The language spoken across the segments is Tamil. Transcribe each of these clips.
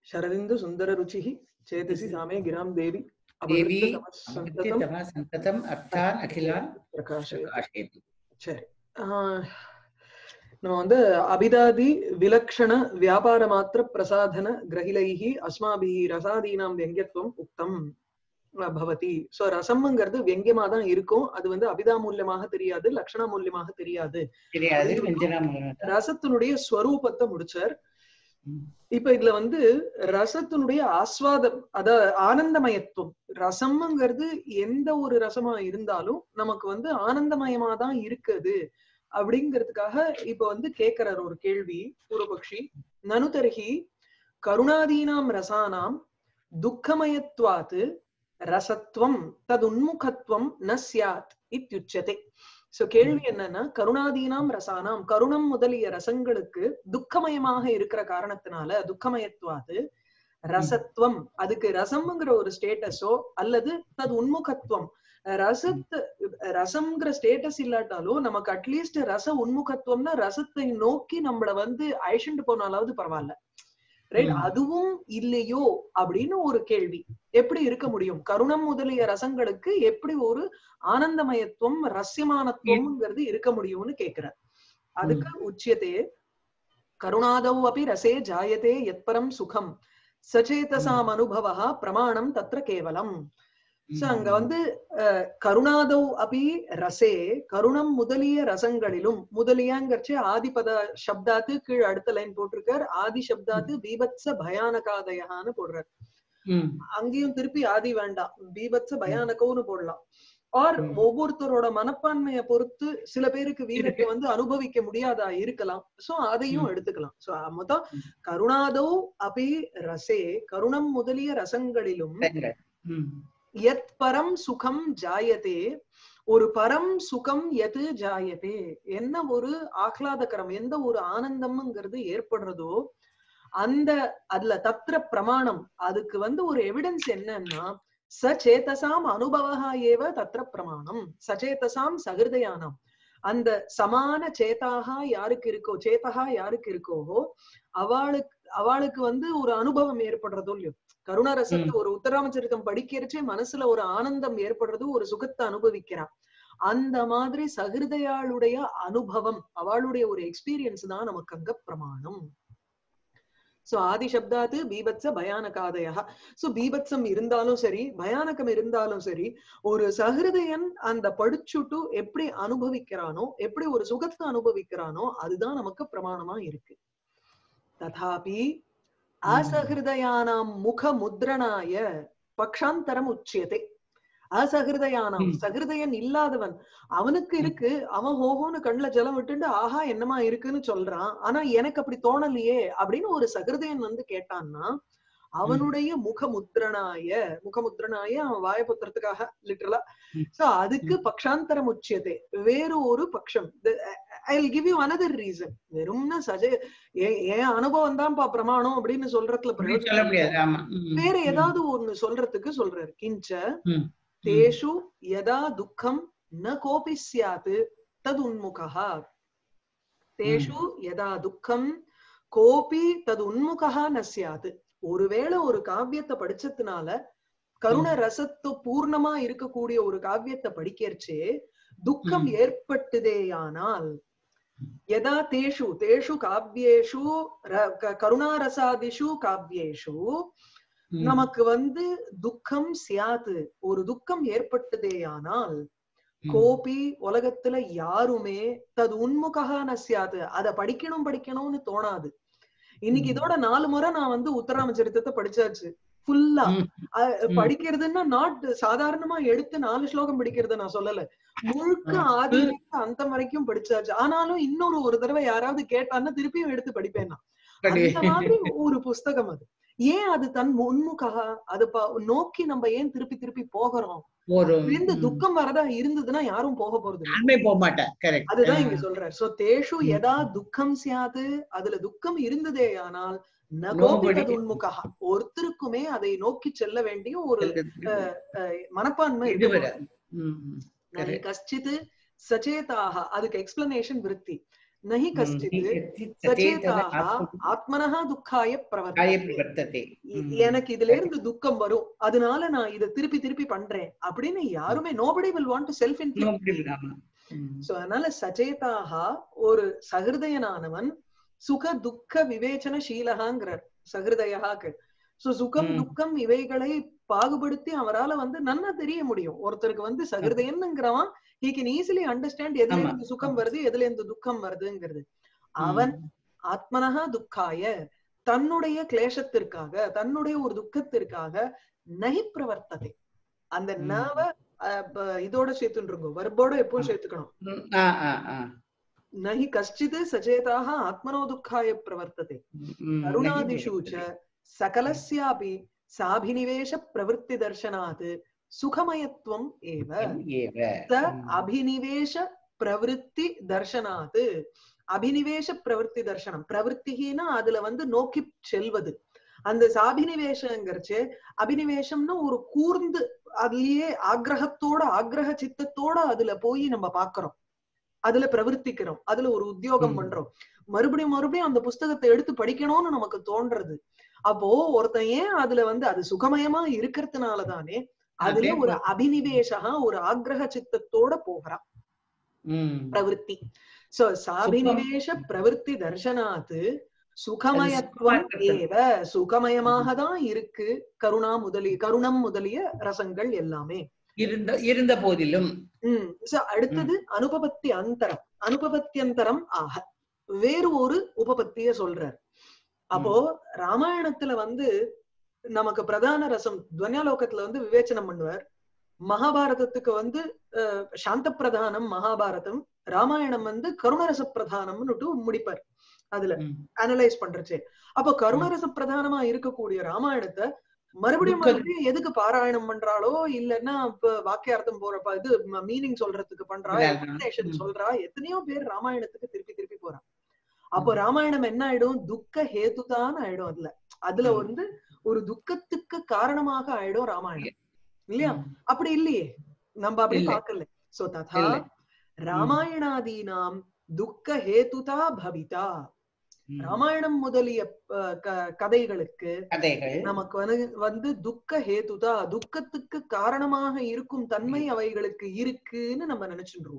शरदिन्दु सुन्दररुचिः चेतसि सामे गिरां देवी देवी अपहृत्य तमः सन्ततं सन्ततम् अर्थान् अखिलान् प्रकाशयति प्रकाशयति சரி ஆஹ் நம்ம வந்து அபிதாதி விலக்ஷண வியாபார மாத்திர பிரசாதன கிரகிலைஹி அஸ்மாபிஹி ரசாதீனாம் வெங்கியத்துவம் உக்தம் அஹ் பவதி சோ ரசம்ங்கிறது வெங்கியமா தான் இருக்கும் அது வந்து அபிதா மூல்யமாக தெரியாது லக்ஷண மூல்யமாக தெரியாது தெரியாது வெஞ்சனா மூலம் ரசத்தினுடைய ஸ்வரூபத்தை முடிச்சார் ம். இப்ப இதுல வந்து ரசத்தினுடைய ஆஸ்வாதம் அத ஆனந்தமயத்துவம் ரசம்ங்கிறது எந்த ஒரு ரசமா இருந்தாலும் நமக்கு வந்து ஆனந்தமயமா தான் இருக்குது அப்படிங்கிறதுக்காக இப்ப வந்து கேக்குறார் ஒரு கேள்வி பூர்வபக்ஷி நனுதர்ஹி கருணாதீனாம் ரசானாம் துக்கமயத்வாத் ரசத்துவம் ததுன்முகத்துவம் ந சியாத் இத்யுச்சதே சோ கேள்வி என்னன்னா கருணாதீனாம் ரசானாம் கருணம் முதலிய ரசங்களுக்கு துக்கமயமாக இருக்கிற காரணத்தினால துக்கமயத்துவாது ரசத்துவம் அதுக்கு ரசம்ங்கிற ஒரு ஸ்டேட்டஸோ அல்லது தது உன்முகத்துவம் ரசத்து ரசம்ங்கிற ஸ்டேட்டஸ் இல்லாட்டாலும் நமக்கு அட்லீஸ்ட் ரச உன்முகத்துவம்னா ரசத்தை நோக்கி நம்மள வந்து அழிச்சுட்டு போனாலாவது பரவாயில்ல ரைட் ம். அதுவும் இல்லையோ அப்படின்னு ஒரு கேள்வி எப்படி இருக்க முடியும் கருணம் முதலிய ரசங்களுக்கு எப்படி ஒரு ஆனந்தமயத்துவம் ரஸ்யமானத்துவம்ங்கிறது இருக்க முடியும்னு கேக்குறார் அதுக்கு உச்சியதே கருணாதௌ அப்படி ரசே ஜாயதே யத்பரம் சுகம் சச்சேதசாம் அனுபவா பிரமாணம் தத்ர கேவலம் சோ அங்க வந்து அஹ், கருணாதௌ அபி ரசே கருணம் முதலிய ரசங்களிலும் முதலியாங்கர்ச்சு ஆதிபத சப்தாத்து கீழ் அடுத்த லைன் போட்டிருக்கார் ஆதி சப்தாத்து பீபத்ச பயானகாதயான்னு போடுறார் ம். அங்கேயும் திருப்பி ஆதி வேண்டாம் பீபத்ச பயானகம்னு போடலாம் ஆர் ம். ஒவ்வொருத்தரோட மனப்பான்மைய பொறுத்து சில பேருக்கு வீரத்தை வந்து அனுபவிக்க முடியாதா இருக்கலாம் சோ அதையும் ம். எடுத்துக்கலாம் சோ மொத்தம் ம். கருணாதௌ அபி ரசே கருணம் முதலிய ரசங்களிலும் ரசங்கள். ம். யத் பரம் சுகம் ஜாயதே ஒரு பரம் சுகம் எது ஜாயதே என்ன ஒரு ஆஹ்லாதகரம் எந்த ஒரு ஆனந்தம்ங்கிறது ஏற்படுறதோ அந்த அதுல தத்ர பிரமாணம் அதுக்கு வந்து ஒரு எவிடன்ஸ் என்னன்னா சச்சேதசாம் அனுபவா ஏவ தத்ர பிரமாணம் சச்சேதசாம் சகிருதயானம் அந்த சமான சேதாக யாருக்கு இருக்கோ சேதகா யாருக்கு இருக்கோ அவளுக்கு அவளுக்கு வந்து ஒரு அனுபவம் ஏற்படுறதோ இல்லையோ கருணரசத்தை ஒரு உத்தராமச்சரித்தம் படிக்கிறச்சே மனசுல ஒரு ஆனந்தம் ஏற்படுறது ஒரு சுகத்தை அனுபவிக்கிறான் அந்த மாதிரி சகிருதயாளுடைய அனுபவம் அவளுடைய ஒரு எக்ஸ்பீரியன்ஸ் தான் நமக்கு அங்க பிரமாணம் சோ ஆதி சப்தாது பீபத்ச பயானகாதயா சோ பீபத்சம் இருந்தாலும் சரி பயானகம் இருந்தாலும் சரி ஒரு சகிருதயன் அந்த படிச்சுட்டு எப்படி அனுபவிக்கிறானோ எப்படி ஒரு சுகத்தை அனுபவிக்கிறானோ அதுதான் நமக்கு பிரமாணமா இருக்கு ததாபி அசகிருதயானாம் முக முத்ரணாய பக்ஷாந்தரம் உச்சியதே அசகிருதயானாம் ம். சகிருதயன் இல்லாதவன் அவனுக்கு இருக்கு அவன் ஹோஹோன்னு கண்ணுல ஜலம் விட்டுண்டு ஆஹா என்னமா இருக்குன்னு சொல்றான் ஆனா எனக்கு அப்படி தோணலையே அப்படின்னு ஒரு சகிருதயன் வந்து கேட்டான்னா அவனுடைய முக முத்ரணாய முக முத்ரணாய அவன் வாய புத்திரத்துக்காக லிட்டரலா ம். சோ அதுக்கு பக்ஷாந்தரம் உச்சியதே வேறு ஒரு பக்ஷம் I will give you another reason வெறும்னா சஜ என் என் அனுபவம் தான்ப்பா பிரமாணம் அப்படின்னு சொல்றதுல அப்படி சொல்ல பிரயோஜனம் முடியாது இல்லை. ஆமா ம். வேற ம். ஏதாவது ஒண்ணு சொல்றதுக்கு சொல்றாரு கிஞ்ச ம். தேஷு யதா துக்கம் ந கோபி ஸ்யாத் தது உன்முகா தேஷு யதா துக்கம் கோபி தது உன்முகா ந ஸ்யாத் ஒருவேளை ஒரு காவியத்தை படிச்சதுனால கருண ரசத்து பூர்ணமா இருக்கக்கூடிய ஒரு காவியத்தை படிக்கிறச்சே துக்கம் ம். ஏற்பட்டுதேயானால் யதா தேஷு தேஷு காவ்யேஷு ர- க- கருணாரசாதிஷு காவ்யேஷு ம். நமக்கு வந்து துக்கம் சியாது ஒரு துக்கம் ஏற்பட்டதேயானால் ம். கோபி உலகத்துல யாருமே தது உன்முககான சியாது அத படிக்கணும் படிக்கணும்னு தோணாது இன்னைக்கு ம். இதோட நாலு முறை நான் வந்து உத்தராமச்சரித்தத்தை படிச்சாச்சு ஃபுல்லா ம். ம். படிக்கிறதுன்னா நாட் சாதாரணமா எடுத்து நாலு ஸ்லோகம் படிக்கிறத நான் சொல்லல முழுக்க ஆ. ஆதியில இருந்து அந்தம் வரைக்கும் படிச்சாச்சு ஆனாலும் இன்னொரு ஒரு தடவை யாராவது கேட்டான்னா திருப்பியும் எடுத்து படிப்பேன் நான் படி. அந்த மாதிரி ஒரு புஸ்தகம் அது ஏன் அது தன் முன்முகா அது ப- நோக்கி நம்ம ஏன் திருப்பி திருப்பி போகிறோம் ஒரு இந்த ம். துக்கம் வரதா இருந்ததுன்னா யாரும் போக போறது இல்ல யாருமே போக மாட்டேன் கரெக்ட் அதுதான் இங்க சொல்றாரு சோ தேஷு ம். எதா துக்கம் சியாது அதுல துக்கம் இருந்ததே ஆனால் Nobody- நகோபிகது உன்முகா ஒருத்தருக்குமே அதை நோக்கி செல்ல வேண்டிய ஒரு அஹ், மனப்பான்மை இது இருக்க வராது. ம். நஹி Correct. கஷ்டித் சச்சேதாக அதுக்கு எக்ஸ்பிளனேஷன் விருத்தி நஹி கஷ்டித் சச்சேதாக ஆத்மனஹ துக்காய பிரவர்த்ததே வர்த்ததே இ- எனக்கு இதுல இருந்து துக்கம் வரும் அதனால நான் இத திருப்பி திருப்பி பண்றேன் அப்படின்னு யாருமே nobody will want to self inflict so அதனால சச்சேதாக ஒரு சகிருதயனானவன் சுக துக்க விவேச்சன சீலகாங்கிறார் சகிருதயாக்கு சோ சுகம் ம். துக்கம் இவைகளை பாகுபடுத்தி அவரால வந்து நன்னா தெரிய முடியும் ஒருத்தருக்கு வந்து சகிருதயன்னுங்கிறவன் he can easily அண்டர்ஸ்டாண்ட் எதுல ஆமா. இருந்து சுகம் வருது எதுல இருந்து துக்கம் வருதுங்கிறது அவன் ஆத்மனஹா துக்காய தன்னுடைய கிளேசத்திற்காக தன்னுடைய ஒரு துக்கத்திற்காக நகி பிரவர்த்ததை அந்த ம். நாவ அஹ், ப- இதோட சேர்த்துருங்க வர்போட எப்பவும் சேர்த்துக்கணும் நகி கஷ்டித் சச்சேதாக ஆத்மனோ துக்காய பிரவர்த்ததே கருணாதிஷு ச சகலஸ்யாபி சாபினிவேஷ பிரவೃತ್ತಿ தர்சனாத் சுகமயத்துவம் ஏவ த அபினிவேஷ பிரவೃತ್ತಿ தர்சனாத் அபினிவேஷ பிரவೃತ್ತಿ தர்சனம் பிரவೃತ್ತಿனா அதுல வந்து நோக்கி செல்வது அந்த சாபினிவேஷங்கிறச்சு அபினிவேஷம்னா ஒரு கூர்ந்து அதுலயே ஆக்ரகத்தோட ஆக்ரக சித்தத்தோட அதுல போய் நம்ம பாக்குறோம் அதுல பிரவர்த்திக்கிறோம் அதுல ஒரு உத்தியோகம் ம். பண்றோம் மறுபடியும் மறுபடியும் அந்த புஸ்தகத்தை எடுத்து படிக்கணும்னு நமக்கு தோன்றது அப்போ ஒருத்தன் ஏன் அதுல வந்து அது சுகமயமா இருக்கிறதுனால தானே அதுல அதே ஒரு அபினிவேஷா ஒரு ஆக்ரக சித்தத்தோட போகிறான் பிரவೃತ್ತಿ சோ சாபினிவேஷ பிரவೃತ್ತಿ தர்சனாத் சுகமயத்துவம் சுகமா ஏவ சுகமயமாக தான் இருக்கு கருணா முதலி கருணம் முதலிய ரசங்கள் எல்லாமே இருந்த இருந்த போதிலும் உம் சோ அடுத்தது அனுபபத்தி அந்தரம் அனுபபத்தியந்தரம் ஆக வேறு ஒரு உபபத்திய சொல்றார் அப்போ ராமாயணத்துல வந்து நமக்கு பிரதான ரசம் துவன்யாலோகத்துல வந்து விவேச்சனம் பண்ணுவார் மகாபாரதத்துக்கு வந்து அஹ், சாந்த பிரதானம் மகாபாரதம் ராமாயணம் வந்து கருணரச பிரதானம்னுட்டு முடிப்பார் அதுல ம். அனலைஸ் பண்றச்சே அப்போ கருணரச பிரதானமா இருக்கக்கூடிய ராமாயணத்தை மறுபடியும் துக்க- மறுபடியும் எதுக்கு பாராயணம் பண்றாளோ இல்லன்னா இப்ப வாக்கியார்த்தம் போறப்ப இது மீனிங் சொல்றதுக்கு பண்றா இல்ல, explanation ம். சொல்றா எத்தனையோ பேர் ராமாயணத்துக்கு திருப்பி திருப்பி போறா அப்போ ராமாயணம் என்ன ஆயிடும் துக்க ஹேதுதான் ஆயிடும் அதுல அதுல ம். வந்து ஒரு துக்கத்துக்கு காரணமாக ஆயிடும் ராமாயணம் இல்லையா அப்படி இல்லையே நம்ம அப்படி இல்லை. பார்க்கல சோ ததா இல்லை. ராமாயணாதீனாம் துக்க ஹேதுதா பவிதா ராமாயணம் முதலிய அஹ், க- கதைகளுக்கு கதைகள் நமக்கு வந்து வந்து துக்க ஹேதுதா துக்கத்துக்கு காரணமாக இருக்கும் தன்மை அவைகளுக்கு இருக்குன்னு நம்ம நினைச்சுருவோம்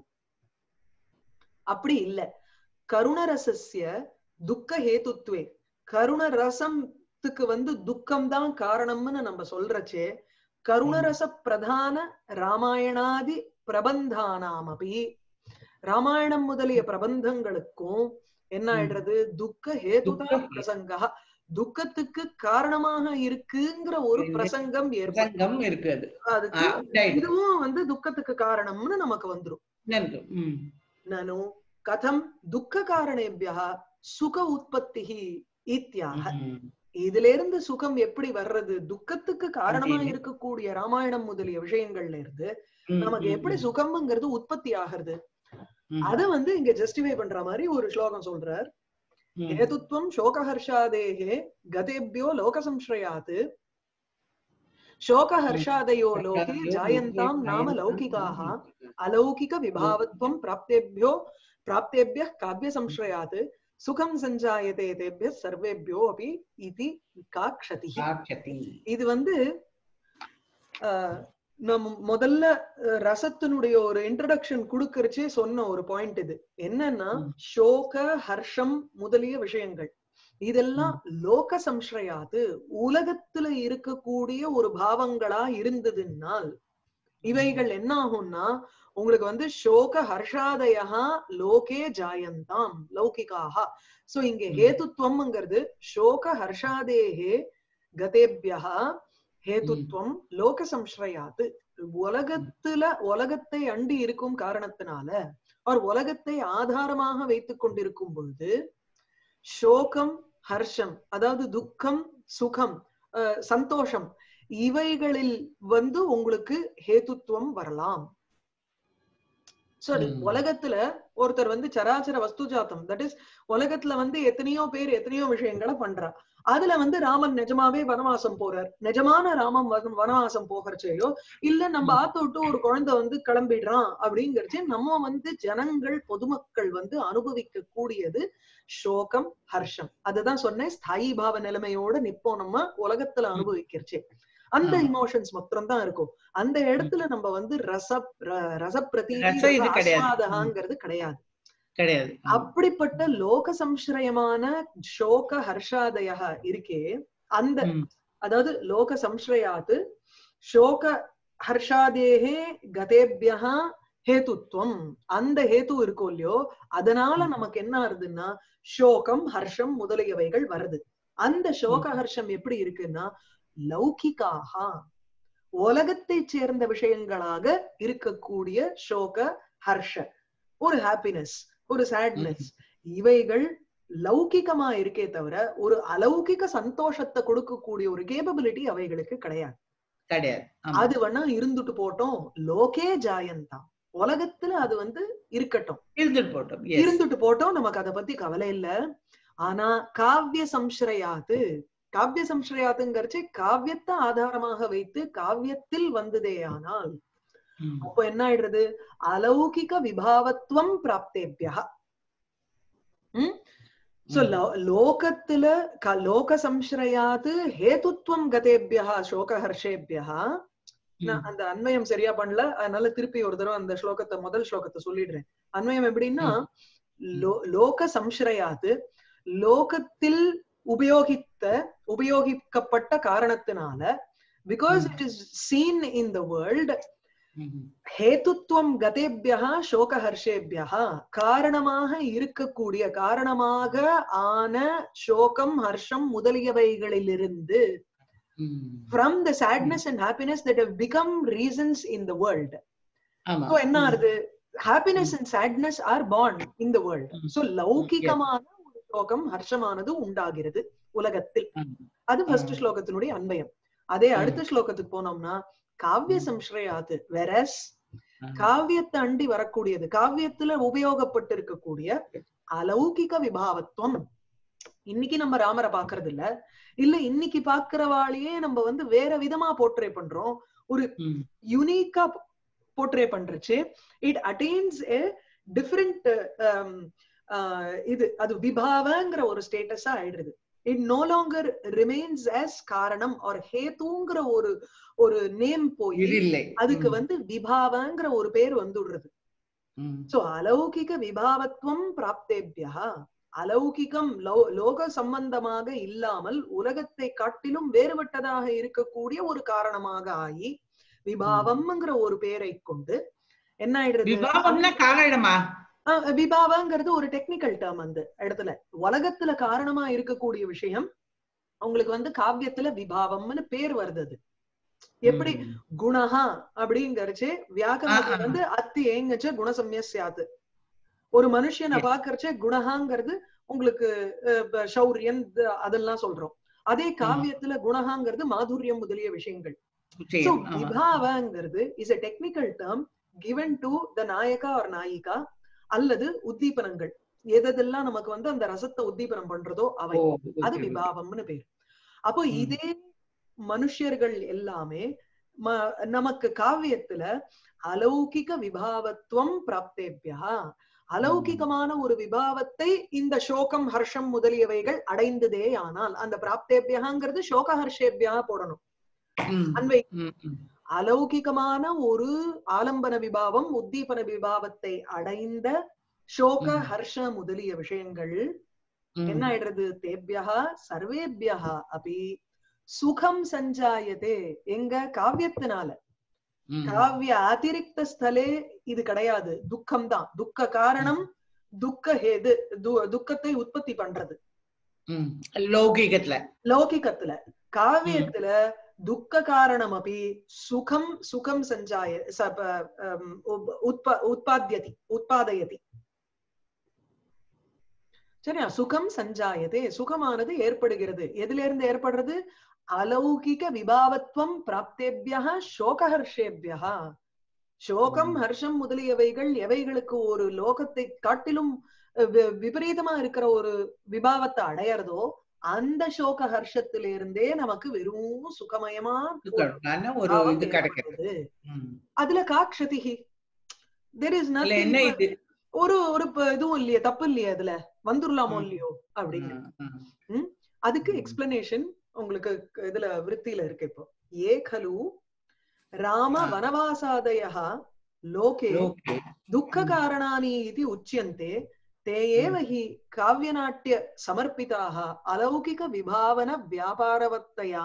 அப்படி இல்ல கருணரசஸ்ய துக்க ஹேதுத்வே கருணரசத்துக்கு வந்து துக்கம் தான் காரணம்னு நம்ம சொல்றச்சே கருணரச பிரதான ராமாயணாதி பிரபந்தானாம் அபி ராமாயணம் முதலிய பிரபந்தங்களுக்கும் என்ன ம். ஆயிடுறது துக்க ஹேதுதா துக்கம். பிரசங்கா துக்கத்துக்கு காரணமாக இருக்குங்கிற ஒரு இது பிரசங்கம் ஏற்படும் சங்கம் இருக்கு அது அதுக்கு ஆ, right. இதுவும் வந்து துக்கத்துக்கு காரணம்னு நமக்கு வந்துரும் நன்று. ம். நனு கதம் துக்க காரணேபியா சுக உற்பத்தி இத்தியாக ம். இதுல இருந்து சுகம் எப்படி வர்றது துக்கத்துக்கு காரணமா அப்படின்னு. இருக்கக்கூடிய ராமாயணம் முதலிய விஷயங்கள்ல இருந்து ம், நமக்கு ம், எப்படி ம். சுகம்ங்கிறது உற்பத்தி ஆகிறது ம். அத வந்து இங்க ஜஸ்டிஃபை பண்ற மாதிரி ஒரு ஸ்லோகம் சொல்றார் ம். हेतुत्वं शोकहर्षादेः गतेभ्यो लोकसंश्रयात् शोकहर्षादयो लोके जायन्तां नाम लौकिकाः अलौकिकविभावत्वं प्राप्तेभ्यो प्राप्तेभ्यः काव्यसंश्रयात् सुखं सञ्जायते तेभ्यः सर्वेभ्यो अपि इति का क्षतिः சாட்சதி. இது வந்து ஆஹ், நம்ம முதல்ல அஹ், ரசத்தினுடைய ஒரு இன்ட்ரடக்ஷன் குடுக்கறச்சே சொன்ன ஒரு பாயிண்ட் இது என்னன்னா ம். சோக ஹர்ஷம் முதலிய விஷயங்கள் இதெல்லாம் லோக சம்ஸ்ரயாது உலகத்துல இருக்கக்கூடிய ஒரு பாவங்களா இருந்ததுன்னால் இவைகள் என்ன ஆகும்னா உங்களுக்கு வந்து சோக ஹர்ஷாதயா லோகே ஜாயந்தாம் லௌகிகாக சோ இங்க ம். ஹேதுத்வம்ங்கிறது சோக ஹர்ஷாதேஹே கதேபியா ஹேதுத்வம் லோக சம்ஸ்ரயாது உலகத்துல உலகத்தை அண்டி இருக்கும் காரணத்தினால அவர் உலகத்தை ஆதாரமாக வைத்துக் கொண்டிருக்கும் பொழுது சோகம் ஹர்ஷம் அதாவது துக்கம் சுகம் அஹ், சந்தோஷம் இவைகளில் வந்து உங்களுக்கு ஹேதுத்துவம் வரலாம் சோ ம். உலகத்துல ஒருத்தர் வந்து சராச்சர வஸ்து ஜாத்தம் தட் இஸ் உலகத்துல வந்து எத்தனையோ பேர் எத்தனையோ விஷயங்களை பண்றா அதுல வந்து ராமன் நிஜமாவே வனவாசம் போறார் நிஜமான ராமன் வன- வனவாசம் போகிறச்சேயோ இல்ல நம்ம ம். ஆத்த விட்டு ஒரு குழந்தை வந்து கிளம்பிடுறான் அப்படிங்கறச்சே நம்ம வந்து ஜனங்கள் பொதுமக்கள் வந்து அனுபவிக்க கூடியது சோகம் ஹர்ஷம் அதுதான் சொன்னேன் ஸ்தாயி பாவ நிலைமையோட நிப்போம் நம்ம உலகத்துல அனுபவிக்கிறச்சே அந்த ஆமா. இமோஷன்ஸ் மாத்திரம் தான் இருக்கும் அந்த இடத்துல நம்ம வந்து ரச ர- ரசப்பிரதீதி ரசம் இது ரச கிடையாது. ஆஸ்வாதகாங்கிறது கிடையாது கிடையாது ஆமா. அப்படிப்பட்ட லோக சம்ஸ்ரயமான சோக ஹர்ஷாதய இருக்கே அந்த ம். அதாவது லோக சம்ஸ்ரயாத் சோக ஹர்ஷாதேகே கதேபியா ஹேதுத்வம் அந்த ஹேது இருக்கோ இல்லையோ அதனால ம். நமக்கு என்ன ஆறுதுன்னா சோகம் ஹர்ஷம் முதலியவைகள் வருது அந்த சோக ஹர்ஷம் எப்படி இருக்குன்னா லௌகிகாக உலகத்தை சேர்ந்த விஷயங்களாக இருக்கக்கூடிய சோக ஹர்ஷ ஒரு ஹாப்பினஸ் ஒரு சேட்னஸ் இவைகள் லௌகிகமா இருக்கே தவிர ஒரு அலௌகிக சந்தோஷத்தை கொடுக்கக்கூடிய ஒரு கேபபிலிட்டி அவைகளுக்கு கிடையாது கிடையாது ஆமா. அது வேணா இருந்துட்டு போட்டோம் லோகே ஜாயந்தா உலகத்துல அது வந்து இருக்கட்டும் இருந்துட்டு போட்டோம் Yes. இருந்துட்டு போட்டோம் நமக்கு அதை பத்தி கவலை இல்ல ஆனா காவிய சம்ஸ்ரயாது காவிய சம்ஸ்ரயாத்துங்கிறச்சு காவியத்தை ஆதாரமாக வைத்து காவியத்தில் வந்ததேயானால் ம். அப்போ என்ன ஆயிடுறது அலௌகிக விபாவத்துவம் பிராப்தேபியா ம் சோ ம். லோகத்துல க- லோக சம்ஸ்ரயாது ஹேதுத்வம் கதேபியா சோகஹர்ஷேபியா நான் ம். அந்த அன்வயம் சரியா பண்ணல அதனால திருப்பி ஒரு தடவை அந்த ஸ்லோகத்தை முதல் ஸ்லோகத்தை சொல்லிடுறேன் அன்வயம் எப்படின்னா லோ- லோக சம்ஸ்ரயாது லோகத்தில் உபயோகித்த உபயோகிக்கப்பட்ட காரணத்தினால பிகாஸ் ம். It is seen in the world ம். ஹேதுத்வம் கதேபியா சோகஹர்ஷேபியா காரணமாக இருக்கக்கூடிய காரணமாக ஆன சோகம் ஹர்ஷம் முதலியவைகளிலிருந்து ம். From the sadness and happiness that have become reasons in the world ஆமா. so என்ன ம். ஆறுது happiness and sadness are born in the world ம். so லௌகிகமான ஒரு சோகம் ஹர்ஷமானது உண்டாகிறது உலகத்தில் ஆமா. அது ஃபர்ஸ்ட் ஆ. ஸ்லோகத்தினுடைய அன்வயம் அதே ம். அடுத்த ஸ்லோகத்துக்கு போனோம்னா காவிய ம். சம்ஸ்ரயாது வெரஸ் ஆ. காவியத்தை அண்டி வரக்கூடியது காவியத்துல உபயோகப்பட்டிருக்கக்கூடிய அலௌகிக விபாவத்துவம் இன்னைக்கு நம்ம ராமரை பாக்குறது இல்ல இல்ல இன்னைக்கு பாக்குறவாளையே நம்ம வந்து வேற விதமா போர்ட்ரே பண்றோம் ஒரு ம். யுனிக்கா போர்ட்ரே பண்றச்சு இட் அட்டைன்ஸ் எ டிஃப்ரெண்ட் இது அது விபாவங்கிற ஒரு ஸ்டேட்டஸா ஆயிடுது it no longer remains as காரணம் ஆர் ஹேத்துங்கிற ஒரு ஒரு நேம் இது போய் இல்லை அதுக்கு ம். வந்து விபாவங்கிற ஒரு பேர் வந்துடுறது ம். சோ அலௌகிக விபாவத்துவம் பிராப்தேபியா அலௌகிகம் லோ- லோக சம்பந்தமாக இல்லாமல் உலகத்தை காட்டிலும் வேறுபட்டதாக இருக்கக்கூடிய ஒரு காரணமாக ஆகி விபாவம்ங்கிற ஒரு பேரை கொண்டு என்ன ஆயிடுறது விவாகம்னா காரணமா ஆஹ் விபாவங்கிறது ஒரு டெக்னிக்கல் டேர்ம் அந்த இடத்துல உலகத்துல காரணமா இருக்கக்கூடிய விஷயம் உங்களுக்கு வந்து காவியத்துல விபாவம்னு பேர் வருது அது எப்படி ம். குணஹா அப்படிங்கறச்சு வியாக்கரணத்துல ஆ, ஆ. வந்து அத்தி ஏங்கச்ச குணசம்ய சியாத்து ஒரு மனுஷனை Yes. பாக்குறச்ச குணஹாங்கிறது உங்களுக்கு அஹ், ப- சௌரியன் த- அதெல்லாம் சொல்றோம் அதே காவியத்துல குணஹாங்கிறது மாதுரியம் முதலிய விஷயங்கள் சோ நிச்சயம். ஆமா. விபாவங்கிறது is a technical term given to the nayaka or நாயிகா அல்லது உத்தீபனங்கள் எதெல்லாம் நமக்கு வந்து அந்த ரசத்தை உத்தீபனம் பண்றதோ அவை ஓ, அது okay, okay. விபாவம்னு பேர் அப்போ ம். இதே மனுஷர்கள் எல்லாமே ம- நமக்கு காவியத்துல அலௌகிக விபாவத்துவம் பிராப்தேபியா அலௌகிகமான ஒரு விபாவத்தை இந்த சோகம் ஹர்ஷம் முதலியவைகள் அடைந்ததே ஆனால் அந்த பிராப்தேபியகாங்கிறது சோக ஹர்ஷேபியா போடணும் ம். அன்வை ம், ம். அலௌகிகமான ஒரு ஆலம்பன விபாவம் உத்தீபன விபாவத்தை அடைந்த சோக ம். ஹர்ஷ முதலிய விஷயங்கள் ம். என்ன ஆயிடுறது தேபியா சர்வேபியா அபி சுகம் சஞ்சாயதே எங்க காவியத்தினால ம். காவிய அதிரிக்த ஸ்தலே இது கிடையாது துக்கம் தான் துக்க காரணம் துக்க ஹேது து- துக்கத்தை உற்பத்தி பண்றது ம். லௌகிகத்துல லௌகிகத்துல காவியத்துல துக்க காரணம் அப்படி சுகம் சுகம் சஞ்சாய ச- ப- அம், உப்- உத்ப- உத்பாத்யதி உத்பாதயதி சரியா சுகம் சஞ்சாயதே சுகமானது ஏற்படுகிறது எதுல இருந்து ஏற்படுறது அலௌகிக விபாவத்துவம் பிராப்தேபியா சோகஹர்ஷேபியா சோகம் ம். ஹர்ஷம் முதலியவைகள் எவைகளுக்கு ஒரு லோகத்தை காட்டிலும் அஹ், வி- விபரீதமா இருக்கிற ஒரு விபாவத்தை அடையறதோ அந்த சோக ஹர்ஷத்திலிருந்தே நமக்கு வெறும் சுகமயமா ஒரு சுகமான ஒரு பாவம் இது கிடைக்கிறது ஏற்படுது. ம். அதுல காக்ஷதிகி தெர் இஸ் இல்ல என்ன இது ஒரு ஒரு ப- இதுவும் இல்லையே தப்பு இல்லையே அதுல வந்துடலாமோ ம். இல்லையோ அப்படிங்கிற ஆ, ஆ. அதுக்கு ம். எக்ஸ்பிளனேஷன் உங்களுக்கு க- இதுல விருத்தியில இருக்கு இப்போ ஏ खलु ராம ஆ. வனவாசாதயः லோகே லோகே துக்க காரணானி इति उच्यन्ते ते एव हि काव्यनाट्य समर्पिताः अलौकिक विभावन व्यापारवत्तया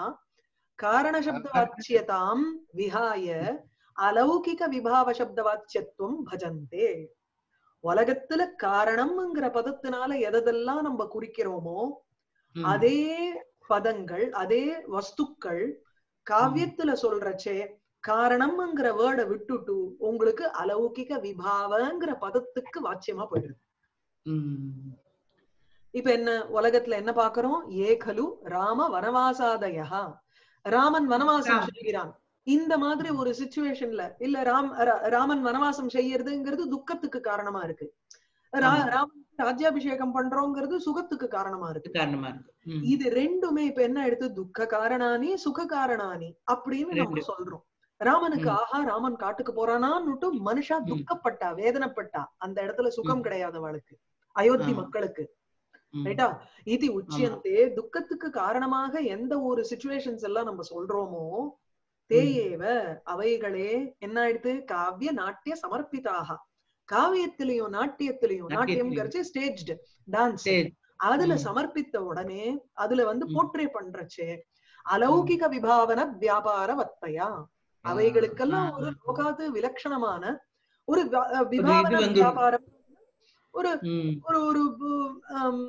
कारणशब्दवाच्यतां विहाय अलौकिक விபாவசப்தவாச்சியத்துவம் பஜந்தே உலகத்துல காரணம்ங்கிற பதத்தினால எதெல்லாம் நம்ம குறிக்கிறோமோ ம். அதே பதங்கள் அதே வஸ்துக்கள் காவியத்துல சொல்றச்சே காரணம்ங்கிற வேர்டை விட்டுட்டு உங்களுக்கு அலௌகிக விபாவங்கிற பதத்துக்கு வாச்சியமா போயிடுது ம். இப்ப என்ன உலகத்துல என்ன பாக்குறோம் ஏகலு ராம வனவாசாதயா ராமன் வனவாசம் ஆ. செய்கிறான் இந்த மாதிரி ஒரு சுச்சுவேஷன்ல இல்ல ராம் ரா- ராமன் வனவாசம் செய்யறதுங்கிறது துக்கத்துக்கு காரணமா இருக்கு ரா- ஆமா. ராமன் ராஜ்யாபிஷேகம் பண்றோங்கிறது சுகத்துக்கு காரணமா இருக்கு காரணமா இருக்கு ம். இது ரெண்டுமே இப்ப என்ன எடுத்து துக்க காரணானி சுக காரணானி அப்படின்னு நம்ம ரெண்டு. சொல்றோம் ராமனுக்கு ம். ஆஹா ராமன் காட்டுக்கு போறானான்னுட்டு மனுஷா ம். துக்கப்பட்டா வேதனைப்பட்டா அந்த இடத்துல சுகம் ம். கிடையாதவளுக்கு அயோத்தி ஆமா. மக்களுக்கு ம். ரைட்டா இது உச்சியந்தே துக்கத்துக்கு காரணமாக எந்த ஒரு சுச்சுவேஷன்ஸ் எல்லாம் நம்ம சொல்றோமோ தேயேவ அவைகளே என்ன ஆயிடுது காவிய நாட்டிய சமர்ப்பிதாக காவியத்திலையும் நாட்டியத்திலையும் நாட்டியத்திலையும். நாட்டியம்ங்கிறச்சு ஸ்டேஜ்டு டான்ஸ் சரி. அதுல ம். சமர்ப்பித்த உடனே அதுல வந்து ம். போற்றே பண்றச்சே அலௌகிக விபாவன வியாபார வத்தையா அவைகளுக்கெல்லாம் ஆ, ஒரு ஆ. லோகாது விலட்சணமான ஒரு வ- அஹ் விபாவன வந்து- வியாபாரம் ஒரு ம். ஒரு ஒரு பு- ஆம்,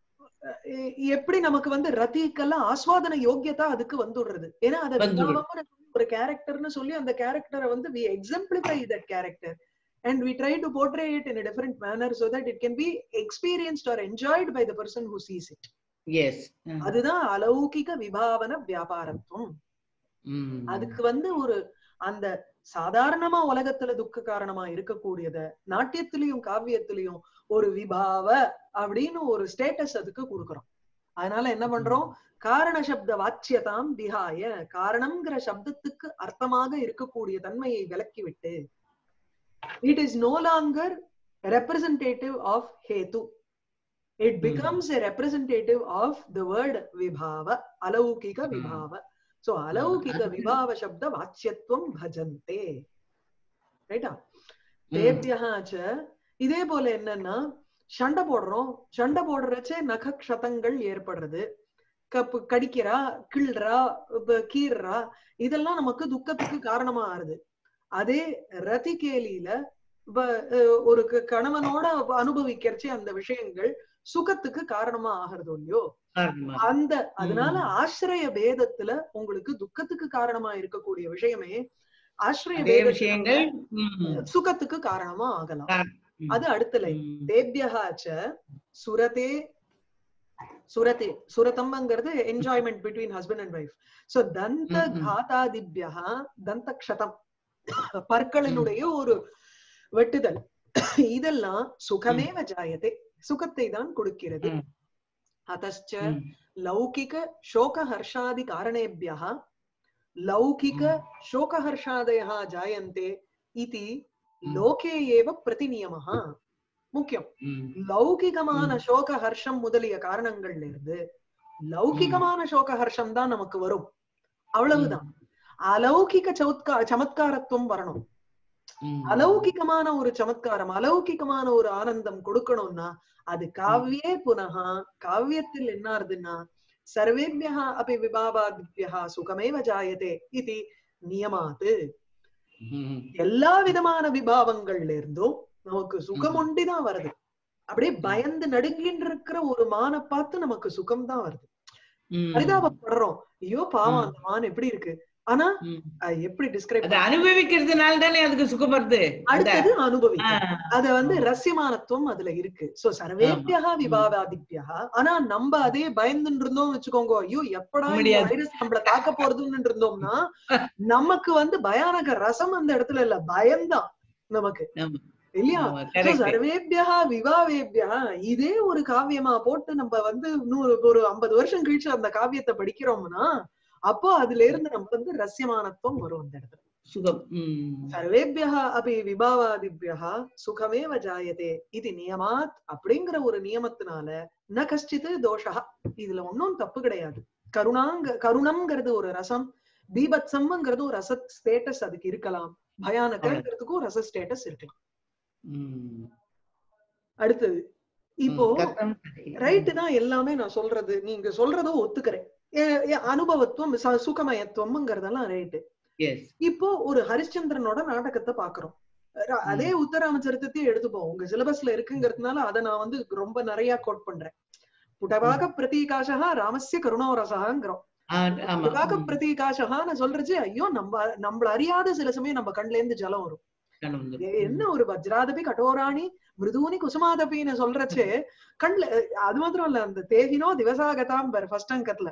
எ- எப்படி நமக்கு வந்து ரதிக்கெல்லாம் ஆஸ்வாதன யோக்கியதா அதுக்கு வந்துடுறது ஏன்னா அத வந்துடுது. விபாவம்னு சொல்லி ஒரு கேரக்டர்னு சொல்லி அந்த கேரக்டரை வந்து we exemplify that character and we try to portray it in different manner so that it can be experienced or enjoyed by the person who sees it Yes. ஆ. அதுதான் அலௌகிக விபாவன வியாபாரத்துவம் ம். அதுக்கு வந்து ஒரு அந்த சாதாரணமா உலகத்துல துக்க காரணமா இருக்கக்கூடியத நாட்டியத்திலையும் காவியத்திலையும் ஒரு விபாவ அப்படின்னு ஒரு ஸ்டேட்டஸ் அதுக்கு கொடுக்கறோம் அதனால என்ன பண்றோம் காரண சப்த வாச்சியதாம் விஹாய காரணம்ங்கிற சப்தத்துக்கு அர்த்தமாக இருக்கக்கூடிய தன்மையை விலக்கிவிட்டு it is no longer representative of hetu it becomes a representative of the word vibhava alaukika Hmm. விபாவ சோ அலௌகிக அது- விபாவ சப்த வாச்சியத்துவம் பஜந்தே ரைட்டா ம். தேபியஹாச்ச இதே போல என்னன்னா சண்டை போடுறோம் சண்டை போடுறச்சே நக க்ஷதங்கள் ஏற்படுறது கப்பு கடிக்கிறா கிள்றா இப்ப கீர்றா இதெல்லாம் நமக்கு துக்கத்துக்கு காரணமா ஆறுது அதே ரதி கேலியில இப்ப, அஹ், ஒரு க- கணவனோட அனுபவிக்கிறச்சே அந்த விஷயங்கள் சுகத்துக்கு காரணமா ஆகிறது இல்லையோ காரணமா. அந்த அதனால ம். ஆசிரிய பேதத்துல உங்களுக்கு துக்கத்துக்கு காரணமா இருக்கக்கூடிய விஷயமே ஆசிரிய அதே பேதத்துல விஷயங்கள் ம். சுகத்துக்கு காரணமா ஆகலாம் ம். அது அடுத்த லைன் ம். தேபியஹாச்ச சுரதே சுரதே சுரதம்ங்கிறது enjoyment between husband and wife so தந்த ம், ம். காதாதிபியா தந்த க்ஷதம் பற்களினுடைய ஒரு வெட்டுதல் இதெல்லாம் சுகமேவ ஜாயதே சுகத்தை தான் கொடுக்கிறது ம். அதச்ச ம். லௌகிக शोकहर्षादि कारणेभ्यः लौकिक शोकहर्षादयः जायन्ते इति லோகே ஏவ பிரதிநியமஹ முக்கியம் ம். லௌகிகமான ம். சோக ஹர்ஷம் முதலிய காரணங்கள்ல இருந்து லௌகிகமான சோக ஹர்ஷம் தான் நமக்கு வரும் அவ்வளவுதான் அலௌகிக சௌத்கா சமத்காரத்துவம் வரணும் ம். அலௌகிகமான ஒரு சமத்காரம் அலௌகிகமான ஒரு ஆனந்தம் கொடுக்கணும்னா அது காவியே புனகா காவியத்தில் என்ன ஆறுதுன்னா சர்வேபியா அப்படி விபாவாதிபியா சுகமேவ ஜாயதே இது நியமாத்து ம். எல்லா விதமான விபாவங்கள்ல இருந்தும் நமக்கு சுகம் ஒண்டிதான் வருது அப்படியே பயந்து நடுங்கின்னு இருக்கிற ஒரு மானை பார்த்து நமக்கு சுகம் தான் வருது ம். பரிதாபப்படுறோம் ஐயோ பாவம் ம். அந்த மான் எப்படி இருக்கு ஆனா ம். அஹ், எப்படி டிஸ்கிரைப் அது அனுபவிக்கிறதுனால தானே அதுக்கு சுகம் வருது அந்த அடுத்தது ஆ, அனுபவிக்கும் அது வந்து ஆமா. ரஸ்யமானத்துவம் அதுல இருக்கு சோ சர்வேபியா ஆமா. விபாவாதித்யா ஆனா நம்ம அதே பயந்துட்டு இருந்தோம் வச்சுக்கோங்க ஐயோ எப்படா இந்த முடியாது. வைரஸ் நம்மள தாக்க போறதுன்னு இருந்தோம்னா நமக்கு வந்து பயானக ரசம் அந்த இடத்துல இல்ல பயம்தான் நமக்கு ஆமா. இல்லையா ஆமா, So, correct. சர்வேபியா விவாவேபியா இதே ஒரு காவியமா போட்டு நம்ம வந்து நூறு ஒரு ஐம்பது வருஷம் கழிச்சு அந்த காவியத்தை படிக்கிறோம்னா அப்போ அதுல இருந்து நம்ம வந்து ரஸ்யமானத்துவம் வரும் அந்த இடத்துல சுகம் ம். சர்வேபியா அபி விபாவாதிபியா சுகமேவ ஜாயதே இது நியமாத் அப்படிங்கிற ஒரு நியமத்தினால ந கஷ்டித்து தோஷா இதுல ஒன்னும் தப்பு கிடையாது கருணாங்க கருணம்ங்கிறது ஒரு ரசம் பீபத்சம்ங்கிறது ஒரு ரச ஸ்டேட்டஸ் அதுக்கு இருக்கலாம் பயானகங்கிறதுக்கும் ரச ஸ்டேட்டஸ் இருக்கலாம் ம். அடுத்தது இப்போ ம், கதம் ரைட்டு தான் எல்லாமே நான் சொல்றது நீங்க சொல்றதோ ஒத்துக்கிறேன் ஏ- ஏ, அனுபவத்துவம் ச- சுகமயத்துவம்ங்கிறதெல்லாம் ரைட்டு Yes. இப்போ ஒரு ஹரிಶ್ಚಂದ್ரனோட நாடகத்தை பாக்குறோம் ர- அதே உத்தராமச்சரித்தத்தையும் எடுத்துப்போம் உங்க சிலபஸ்ல இருக்குங்கிறதுனால அதை நான் வந்து ரொம்ப நிறைய கோட் பண்றேன் புடவாக பிரதீகாசகா ராமஸ்ய கருணோரசகாங்கிறோம் ஆ, ஆமா. புடவாக ம். பிரதீகாசகான்னு சொல்றச்சு ஐயோ நம்ம நம்மள அறியாத சில சமயம் நம்ம கண்ல இருந்து ஜலம் வரும் கணம் வந்து. எ- என்ன ஒரு வஜ்ராதபி கடோராணி மிருதூனி குசுமாதபின்னு சொல்றச்சு கண்ல அது மாத்திரம் இல்ல அந்த தேகினோ திவசாகதாம் ஃபர்ஸ்ட் அங்கத்துல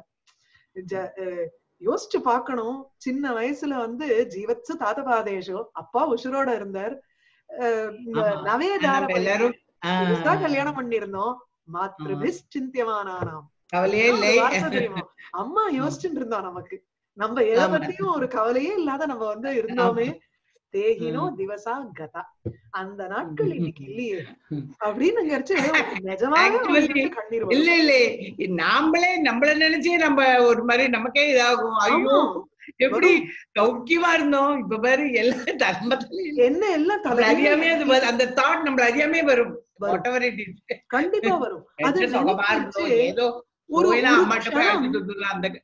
ஜ- அஹ் யோசிச்சு பார்க்கணும் சின்ன வயசுல வந்து ஜீவத்சு தாத்தபாதேஷோ அப்பா உசுரோட இருந்தார் அஹ் ஆமா. நவேதார நம்ம எல்லாரும் ஆ, புதுசா கல்யாணம் பண்ணிருந்தோம் மாத்ருபிஸ் சிந்தியமானானாம் கவலையே ஒரு இல்லை வார்த்தை தெரியுமா அம்மா யோசிச்சுட்டு இருந்தா நமக்கு நம்ம எதை ஆமா. பத்தியும் ஒரு கவலையே இல்லாத நம்ம வந்து இருந்தோமே தேகினோ ம். திவசா கதா அந்த நாட்கள் ம். இன்னைக்கு இல்லையே ம். அப்படின்னு நினைச்சு நிஜமாவே Actually, அவங்களுக்கு கண்ணீர் வரும். இல்ல இல்ல நாமளே நம்மள நினைச்சே நம்ம ஒரு மாதிரி நமக்கே இதாகும் ஐயோ ஆமா. எப்படி சௌக்கியமா இருந்தோம் இப்ப பாரு எல்லாம் தர்மத்துல என்ன எல்லாம் நம்மள தலையில அறியாமே அது வரும். அந்த தாட் நம்மள அறியாமே வரும் வரும். whatever it is. கண்டிப்பா வரும் அது எந்த சுகமா நினைச்சு இருந்தோம் ஏதோ ஒரு போயினா ஒரு அம்மாட்ட போய் க்ஷணம் அழைச்சிட்டு வந்துடலாம் அந்த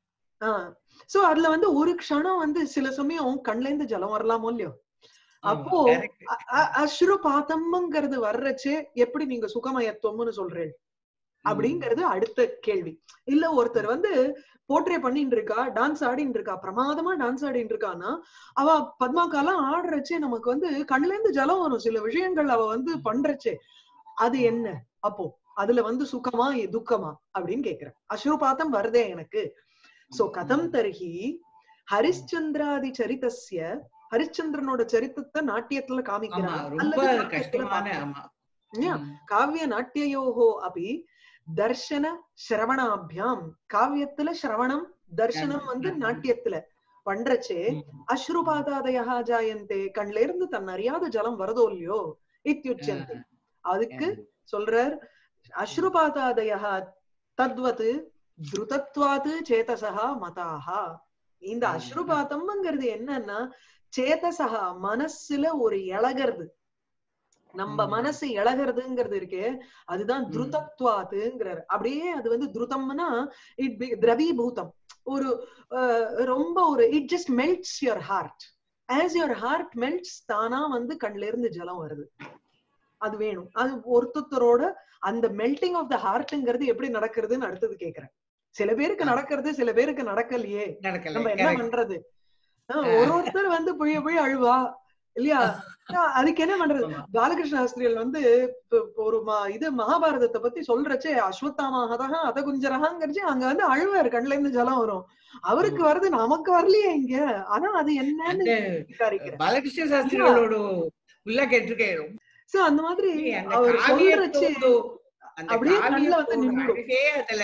சோ அதுல வந்து ஒரு க்ஷணம் வந்து சில சமயம் கண்ல இருந்து ஜலம் வரலாமோ இல்லையோ அப்போ correct. அ- அ- அஸ்ரு பாத்தம்ங்கிறது வர்றச்சே எப்படி நீங்க சுகமயத்துவம்னு சொல்றீங்க அப்படிங்கிறது அடுத்த கேள்வி இல்ல ஒருத்தர் வந்து போர்ட்ரே பண்ணிட்டு இருக்கா டான்ஸ் ஆடின்னு இருக்கா பிரமாதமா டான்ஸ் ஆடின்னு இருக்கான்னா அவ பத்மாக்காலாம் ஆடுறச்சே நமக்கு வந்து கண்ல இருந்து ஜலம் வரும் சில விஷயங்கள் அவ வந்து பண்றச்சே அது என்ன அப்போ அதுல வந்து சுகமா இ- துக்கமா அப்படின்னு கேக்குறேன் அஸ்ருபாத்தம் வருதே எனக்கு சோ கதம் தர்ஹி ஹரிಶ್ಚಂದ್ராதி சரிதஸ்ய ஹரிಶ್ಚಂದ್ரனோட சரித்திரத்தை நாட்டியத்துல ஆமா காமிக்கிறார் ரொம்ப அல்லது நாட்டியத்துல கஷ்டமான பார்க்கிறோம். ஆமா இல்லையா? ம். காவிய நாட்டியோஹோ அபி தர்ஷன சிரவணாபியாம் காவியத்துல சிரவணம் தர்ஷனம் வந்து ம். நாட்டியத்துல பண்றச்சே ம். அஸ்ருபாதாதயா ஜாயந்தே கண்ல இருந்து தன் அறியாத ஜலம் வருதோ இல்லையோ இத்தியுச்சந்தே அதுக்கு சொல்றார் அஸ்ருபாதாதயா தத்வத் திருதத்வாது சேதசா மதாஹா இந்த ம். அஸ்ருபாதம்ங்கிறது என்னன்னா சேதசகா மனசுல ஒரு இழகிறது நம்ம ம். மனசு இழகிறதுங்கிறது இருக்கே அதுதான் ம். திருதத்வாத்துங்கிறார் அப்படியே அது வந்து திருதம்னா இட் திரவீபூதம் ஒரு அஹ், ரொம்ப ஒரு it just melts your heart as your heart melts தானா வந்து கண்ல இருந்து ஜலம் வருது அது வேணும் அது ஒருத்தரோட அந்த மெல்டிங் ஆஃப் த ஹார்ட்ங்கிறது எப்படி நடக்கிறதுன்னு அடுத்தது கேக்குறேன் சில பேருக்கு ஆ. நடக்கிறது சில பேருக்கு நடக்கலையே நடக்கல நம்ம என்ன correct. பண்றது ஆஹ், ஆ. ஒரு ஒருத்தர் வந்து புழிய புழிய அழுவா இல்லையா ஆஹ், அதுக்கு என்ன பண்றது ஆமா. பாலகிருஷ்ண சாஸ்திரிகள் வந்து இப்ப இப்ப ஒரு ம- இது மகாபாரதத்தை பத்தி சொல்றச்சே அஸ்வத்தாமஹதா அத குஞ்சரகாங்கிறச்சு அங்க வந்து அழுவாரு கண்ணுல இருந்து ஜலம் வரும் அவருக்கு வருது நமக்கு வரலையே இங்க ஆனா அது என்னன்னு அந்த விசாரிக்கிறேன் பாலகிருஷ்ண சாஸ்திரிகளோட ஃபுல்லா கேட்டிருக்கேன் சோ அந்த மாதிரி அந்த அவர் சொல்றச்சு காவியத்தோட அந்த அப்படியே கண்ணுல வந்து காவியத்தோட நின்னுடும். அழகே அதுல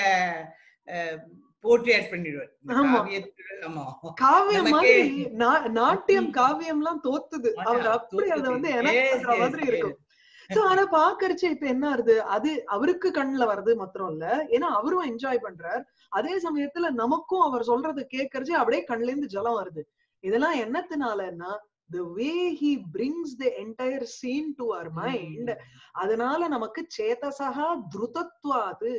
போர்ட்ரேட் பண்ணிடுவார் இந்த ஆமா. காவியத்துல ஆமா காவியம் நமக்கே- மாதிரி நா- நாட்டியம் ம். காவியம் எல்லாம் தோத்துது ஆமா, அவர் அப்படி அதை தோத்துது. வந்து எனக்கு Yes, பண்ற yes, மாதிரி yes. இருக்கும் சோ ஆனா பாக்கறச்சு இப்ப என்ன ஆகுது அது அவருக்கு கண்ணுல வருது மாத்திரம் இல்ல ஏன்னா அவரும் என்ஜாய் பண்றார் அதே சமயத்துல நமக்கும் அவர் சொல்றது கேட்கறச்சு அப்படியே கண்ணுல இருந்து ஜலம் வருது இதெல்லாம் என்னத்தினாலன்னா the way he brings the entire scene to our mind அதனால நமக்கு சேதசகா திருதத்வாது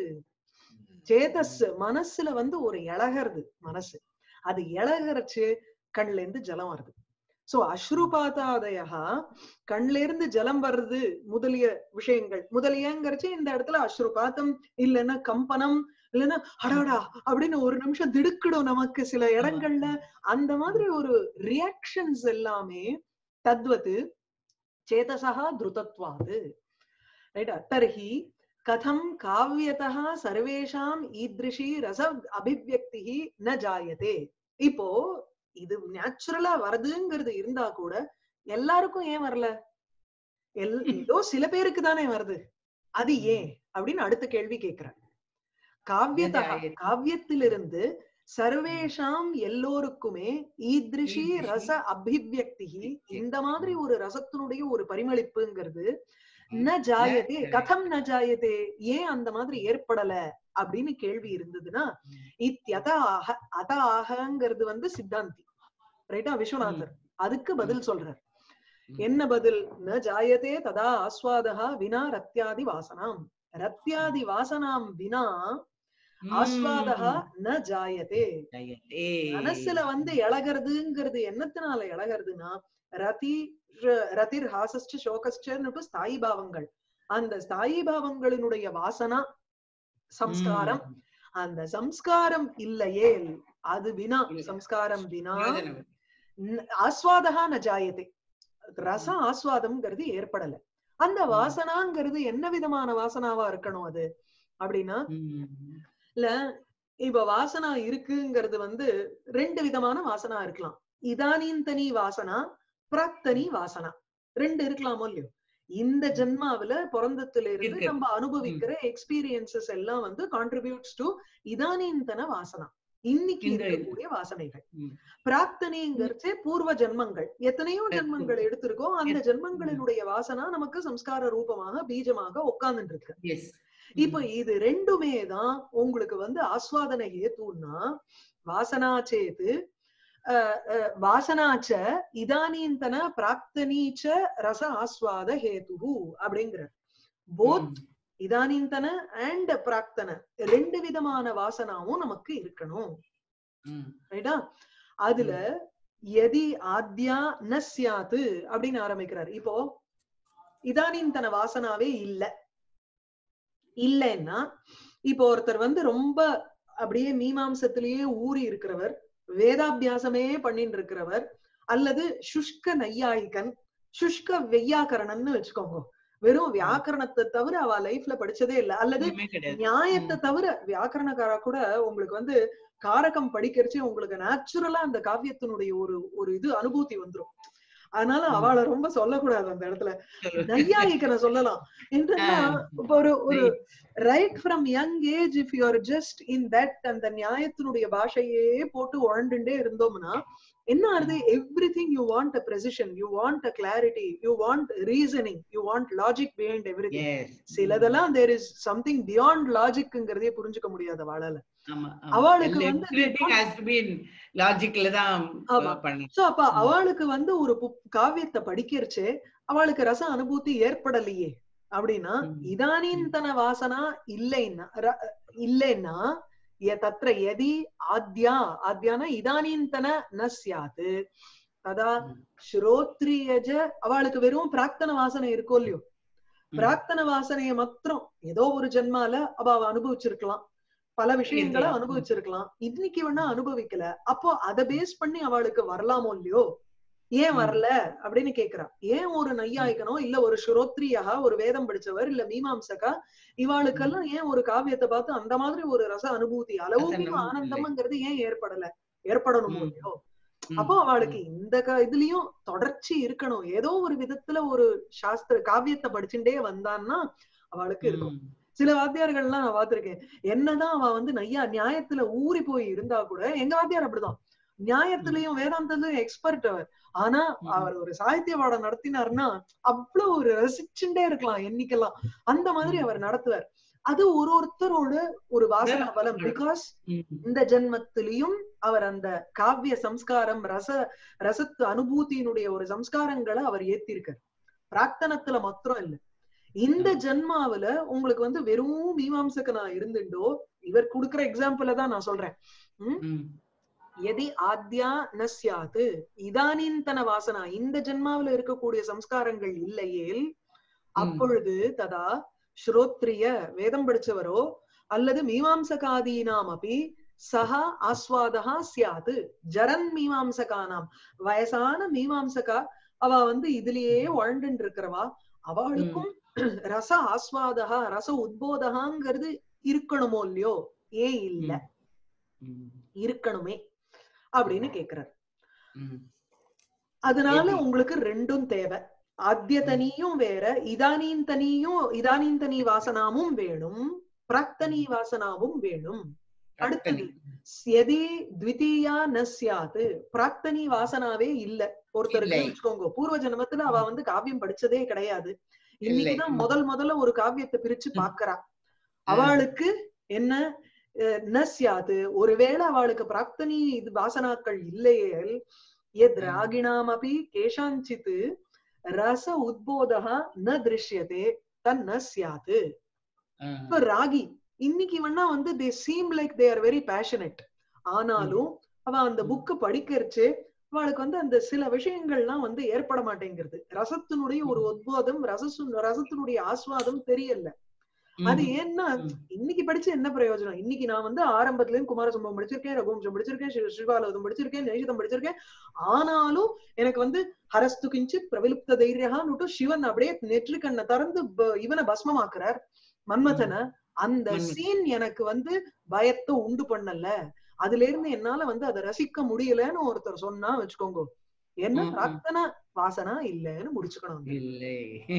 சேதஸ் மனசுல வந்து ஒரு இழகிறது மனசு அது இழகறச்சு கண்ணுல இருந்து ஜலம் வருது சோ அஸ்ருபாதாதயா கண்ல இருந்து ஜலம் வர்றது முதலிய விஷயங்கள் முதலியங்கிறச்சு இந்த இடத்துல அஸ்ருபாத்தம் இல்லைன்னா கம்பனம் இல்லைன்னா அடாடா அப்படின்னு ஒரு நிமிஷம் திடுக்கிடும் நமக்கு சில இடங்கள்ல அந்த மாதிரி ஒரு ரியாக்ஷன்ஸ் எல்லாமே தத்வத்து சேதசா திருதத்வாது ரைட் தர்ஹி கதம் காவியதா சர்வேஷாம் ஈத்ரிஷி ரச அபிவியக்தி ந ஜாயதே இப்போ இது நேச்சுரலா வருதுங்கிறது இருந்தா கூட எல்லாருக்கும் ஏன் வரல எல் ஏதோ சில பேருக்கு தானே வருது அது ஏன் அப்படின்னு அடுத்த கேள்வி கேக்குறேன் காவியதா ஜாயதே. காவியத்திலிருந்து சர்வேஷாம் எல்லோருக்குமே ஈத்ரிஷி ஈத்ரிஷி. ரச அபிவியக்தி இந்த மாதிரி ஒரு ரசத்தினுடைய ஒரு பரிமளிப்புங்கிறது ந ஜாயதே correct. கதம் ந ஜாயதே ஏன் அந்த மாதிரி ஏற்படல அப்படின்னு கேள்வி இருந்ததுன்னா இத்தியத ஆக அத ஆகங்கிறது வந்து சித்தாந்தி ரைட்டா விஸ்வநாதர் அதுக்கு பதில் சொல்றார் ம். என்ன பதில் ந ஜாயதே ததா ஆஸ்வாதா வினா ரத்யாதி வாசனாம் ரத்யாதி வாசனாம் வினா ஆஸ்வாதா ந ஜாயதே மனசுல வந்து இழகிறதுங்கிறது என்னத்தினால இழகிறதுனா ரதி ர- ரதிர் ஹாசஸ்ட சோகஸ்டன்னு ஸ்தாயி பாவங்கள் அந்த ஸ்தாயி பாவங்களினுடைய வாசனா சம்ஸ்காரம் அந்த சம்ஸ்காரம் இல்லையே அது வினா இல்ல. சம்ஸ்காரம் வினா பிரயோஜனம். ந- ஆஸ்வாதகா ந ஜாயதே ரச ஆஸ்வாதம்ங்கிறது ஏற்படல அந்த ம். வாசனாங்கிறது என்ன விதமான வாசனாவா இருக்கணும் அது அப்படின்னா ம். இல்ல இப்ப வாசனா இருக்குங்கிறது வந்து ரெண்டு விதமான வாசனா இருக்கலாம் இதானீந்தனி வாசனா பிராக்தனி வாசனா ரெண்டு இருக்கலாமோ இல்லையோ இந்த ஜென்மாவுல பிறந்தத்துல இருந்து இருக்கு. நம்ம அனுபவிக்கிற எக்ஸ்பீரியன்சஸ் எல்லாம் வந்து கான்ட்ரிபியூட்ஸ் டு இதானீந்தன வாசனா இன்னைக்கு இந்த இது. இருக்கக்கூடிய வாசனைகள் ம். பிரார்த்தனைங்கிறச்சே பூர்வ ஜென்மங்கள் எத்தனையோ இருக்கு. ஜென்மங்கள் எடுத்திருக்கோம் அந்த இருக்கு. ஜென்மங்களினுடைய வாசனா நமக்கு சம்ஸ்கார ரூபமாக பீஜமாக உட்கார்ந்துட்டு இருக்கு Yes. இப்ப இது ரெண்டுமே தான் உங்களுக்கு வந்து ஆஸ்வாதன ஹேத்துன்னா வாசனா சேத்து அஹ், அஹ், வாசனாச்ச இதானீந்தன பிராக்தனீச்ச ரச ஆஸ்வாத ஹேது அப்படிங்கிற போத் ம். இதானீந்தன அண்ட் பிராக்தன ரெண்டு விதமான வாசனாவும் நமக்கு இருக்கணும் ம். ரைட்டா அதுல எதி ஆத்யா ந சியாத்து அப்படின்னு ஆரம்பிக்கிறார் இப்போ இதானீந்தன வாசனாவே இல்ல இல்லைன்னா இப்போ ஒருத்தர் வந்து ரொம்ப அப்படியே மீமாம்சத்திலேயே ஊறி இருக்கிறவர் வேதாபியாசமே பண்ணிட்டு இருக்கிறவர் அல்லது சுஷ்க நையாயிகன் சுஷ்க வெய்யாக்கரணன்னு வச்சுக்கோங்க வெறும் வியாக்கரணத்தை தவிர அவ லைஃப்ல படிச்சதே இல்ல அல்லது எதுவுமே கிடையாது. நியாயத்தை தவிர வியாக்கரணக்காரா கூட உங்களுக்கு வந்து காரகம் படிக்கிறச்சு உங்களுக்கு நேச்சுரலா அந்த காவியத்தினுடைய ஒரு ஒரு இது அனுபூதி வந்துரும் அதனால ம். அவளை ரொம்ப சொல்லக்கூடாது அந்த இடத்துல சொல்லு. நையாயிக்கனை சொல்லலாம் என்னன்னா ஆ. இப்ப ஒரு ஒரு right from young age if you are just in that அந்த நியாயத்தினுடைய பாஷையே போட்டு உழண்டுண்டே இருந்தோம்னா என்ன ஆறுது everything you want a precision you want a clarity you want reasoning you want logic behind every Yes. சிலதெல்லாம் தேர் இஸ் சம்திங் பியாண்ட் லாஜிக்ங்கிறதே புரிஞ்சுக்க முடியாது வாழல ஆமா, ஆமா. அவளுக்கு And வந்து everything has to be in logicல தான் ஆமா. பண்ணணும். சோ அப்ப ம். அவளுக்கு வந்து ஒரு புக்- காவியத்தை படிக்கிறச்சே அவளுக்கு ரச அனுபூதி ஏற்படலையே அப்படின்னா ம். இதானீந்தன வாசனா இல்லைன்னா ர- இல்லைன்னா ய- தத்ர எதி ஆத்யா ஆத்யானா இதானீந்தன ந சியாத்து ததா ம். ஸ்ரோத்ரியஜ அவளுக்கு வெறும் பிராக்தன வாசனை இருக்கோ இல்லையோ ம். பிராக்தன வாசனைய மாத்திரம் ஏதோ ஒரு ஜென்மால அவ அவ அனுபவிச்சிருக்கலாம் பல விஷயங்களை இருக்கலாம். அனுபவிச்சிருக்கலாம் இன்னைக்கு வேணா அனுபவிக்கல அப்போ அத பேஸ் பண்ணி அவளுக்கு வரலாமோ இல்லையோ ஏன் ம். வரல அப்படின்னு கேக்குறா ஏன் ஒரு நையாயிக்கனோ இல்ல ஒரு சுரோத்ரியா ஒரு வேதம் படிச்சவர் இல்ல மீமாம்சகா இவாளுக்கெல்லாம் ஏன் ஒரு காவியத்தை பார்த்து அந்த மாதிரி ஒரு ரச அனுபூதி அளவுக்கு அனுபூதி இல்லை. ஆனந்தம்ங்கிறது ஏன் ஏற்படல ஏற்படணுமோ ம். இல்லையோ ம். அப்போ அவளுக்கு இந்த க- இதுலயும் தொடர்ச்சி இருக்கணும் ஏதோ ஒரு விதத்துல ஒரு சாஸ்திர காவியத்தை படிச்சுட்டே வந்தான்னா அவளுக்கு இருக்கும் ம். சில வாத்தியார்கள்லாம் நான் பார்த்திருக்கேன் என்னதான் அவ வந்து நையா நியாயத்துல ஊறி போய் இருந்தா கூட எங்க வாத்தியார் அப்படிதான் நியாயத்திலயும் வேதாந்தத்திலயும் எக்ஸ்பர்ட் அவர் ஆனா ம். அவர் ஒரு சாகித்ய பாடம் நடத்தினாருன்னா அவ்வளவு ஒரு ரசிச்சுட்டே இருக்கலாம் என்னைக்கெல்லாம் அந்த மாதிரி ம். அவர் நடத்துவார் அது ஒரு ஒருத்தரோட ஒரு வாசனா பலம் ம். பிகாஸ் ம். இந்த ஜென்மத்திலையும் அவர் அந்த காவிய சம்ஸ்காரம் ரச ரசத்து அனுபூதியினுடைய ஒரு சம்ஸ்காரங்களை அவர் ஏத்திருக்கார் பிரார்த்தனத்துல மாத்திரம் இல்ல இந்த ஜென்மாவுல உங்களுக்கு வந்து வெறும் மீமாம்சகனா இருந்துட்டோ இவர் கொடுக்கிற எக்ஸாம்பிள தான் நான் சொல்றேன் ம். எதி ஆத்யா ந சியாத்து இதானீந்தன வாசனா இந்த ஜென்மாவில இருக்கக்கூடிய சம்ஸ்காரங்கள் இல்லையேல் அப்பொழுது ததா ஸ்ரோத்ரிய வேதம் படிச்சவரோ அல்லது மீமாம்சகாதீனாம் அப்படி சஹா ஆஸ்வாதா சியாது ஜரன் மீமாம்சகானாம் வயசான மீமாம்சகா அவ வந்து இதுலயே வாழ்ந்துட்டு இருக்கிறவா அவளுக்கும் ரச ஆஸ்வாதா ரச உத்போதகாங்கிறது இருக்கணுமோ இல்லையோ ஏன் இல்ல ம், இருக்கணுமே அப்படின்னு கேக்குறாரு ம். அதனால எப்படி? உங்களுக்கு ரெண்டும் தேவை ஆத்தியதனியும் வேற இதானீந்தனியும் இதானீந்தனி வாசனாமும் வேணும் பிராக்தனி வாசனாவும் வேணும் அடுத்தது எதி த்விதீயா ந சியாத்து பிராக்தனி வாசனாவே இல்ல ஒருத்தருக்கு இல்லை. வச்சுக்கோங்க பூர்வ ஜென்மத்துல அவ வந்து காவியம் படிச்சதே கிடையாது இன்னைக்குதான் இல்லை. முதல் முதல்ல ஒரு காவியத்தை பிரிச்சு பாக்குறா அவளுக்கு என்ன அஹ், ந சியாது ஒருவேளை அவளுக்கு பிராக்தனி இது வாசனாக்கள் இல்லையேல் எத் ம். ராகிணாமபி கேஷாஞ்சித் ரச உத்போதா ந திருஷ்யதே தன் ந சியாது ஆ, இப்ப ராகி இன்னைக்கு வேணா வந்து they seem like they are very passionate ஆனாலும் அவ அந்த புக்கு படிக்கிறச்சு அவளுக்கு வந்து அந்த சில விஷயங்கள்லாம் வந்து ஏற்பட மாட்டேங்கிறது ரசத்தினுடைய ஒரு உத்போதம் ரசசு ரசத்தினுடைய ஆஸ்வாதம் தெரியல அது ம், ஏன்னா ம். இன்னைக்கு படிச்சு என்ன பிரயோஜனம் இன்னைக்கு நான் வந்து ஆரம்பத்துல இருந்து குமார சம்பவம் படிச்சிருக்கேன் ரகுவம்சம் படிச்சிருக்கேன் ஸ்ரீ- ஸ்ரீபாலவதம் படிச்சிருக்கேன் நைஷிதம் படிச்சிருக்கேன் ஆனாலும் எனக்கு வந்து ஹரஸ்து கிஞ்சித் பிரவிலுப்த தைரியகான்னுட்டு சிவன் அப்படியே நெற்றி கண்ணை திறந்து ப- இவனை பஸ்மமாக்குறார் மன்மதனை அந்த மன்மதன். சீன் எனக்கு வந்து பயத்தை உண்டு பண்ணல அதுல இருந்து என்னால வந்து அதை ரசிக்க முடியலன்னு ஒருத்தர் சொன்னா வச்சுக்கோங்க என்ன ம், ம். பிரார்த்தனா வாசனா இல்லைன்னு முடிச்சுக்கணும் இல்லை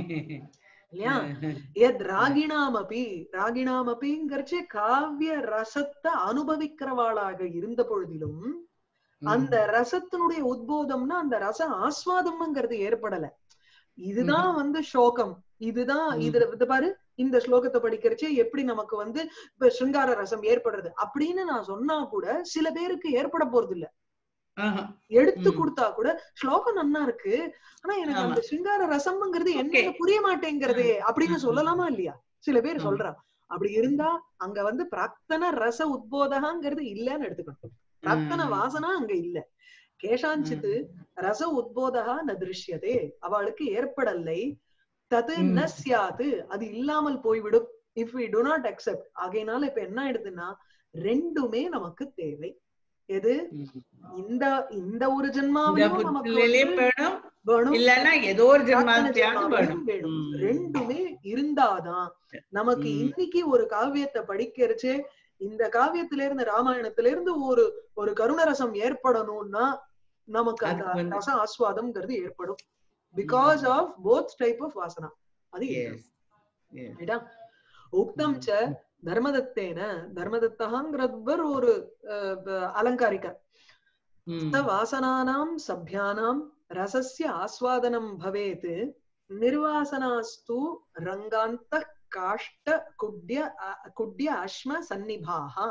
இல்லையா எத் ராகிணாமபி ராகிணாமபிங்கிறச்சு காவிய ரசத்தை அனுபவிக்கிறவாளாக இருந்த பொழுதிலும் அந்த ரசத்தினுடைய உத்போதம்னா அந்த ரச ஆஸ்வாதம்ங்கிறது ஏற்படல இதுதான் வந்து சோகம் இதுதான் ம். இதுல இது பாரு இந்த ஸ்லோகத்தை படிக்கிறச்சு எப்படி நமக்கு வந்து இப்ப சிருங்கார ரசம் ஏற்படுறது அப்படின்னு நான் சொன்னா கூட சில பேருக்கு ஏற்பட போறது இல்ல ஆஹா. எடுத்து ம். கொடுத்தா கூட ஸ்லோகம் நன்னா இருக்கு ஆனா எனக்கு ஆமா. அந்த சிங்கார ரசம்ங்கிறது என்ன Okay. புரிய மாட்டேங்கிறதே அப்படின்னு ம். சொல்லலாமா இல்லையா சில பேர் ஆமா. சொல்றா அப்படி இருந்தா அங்க வந்து பிராக்தன ரச உத்போதகாங்கிறது இல்லன்னு எடுத்துக்கணும் பிராக்தன ம். வாசனா அங்க இல்ல கேஷாஞ்சித்து ரச உத்போதகா ந திருஷ்யதே அவளுக்கு ஏற்படலை தது ம். ந சியாது அது இல்லாமல் போய்விடும் if we do not accept ஆகையினால இப்ப என்ன ஆயிடுதுன்னா ரெண்டுமே நமக்கு தேவை எது ம். இந்த இந்த ஒரு இந்த ஜென்மாவிலும் நமக்கு புத்திலே வந்து வேணும் வேணும் இல்லன்னா ஏதோ ஒரு பிரார்த்தனை ஜென்மாத்தியாவது ஜென்மாவிலும் வேணும் வேணும் ம். ரெண்டுமே இருந்தாதான் நமக்கு ம். இன்னைக்கு ஒரு காவியத்தை படிக்கிறச்சு இந்த காவியத்தில இருந்து ராமாயணத்தில இருந்து ஒரு ஒரு கருணரசம் ஏற்படணும்னா நமக்கு அந்த அது வந்து- ரச ஆஸ்வாதம்ங்கிறது ஏற்படும் because of both type of vasana அது Yes. இருக்கணும். Yes. ரைட்டா உக்தம் ச தர்மதத்தேன தர்மதத்தகாங்கிறவர் ஒரு அஹ், ப- அலங்காரிக்கர் ம். ச வாசனானாம் சभ्यानां ரசஸ்ய ஆஸ்வாதனம் பவேத் நிர்வாசனாஸ்து ரங்காந்த காஷ்ட குட்ய அ- குட்ய அஸ்ம சந்நிபாஹா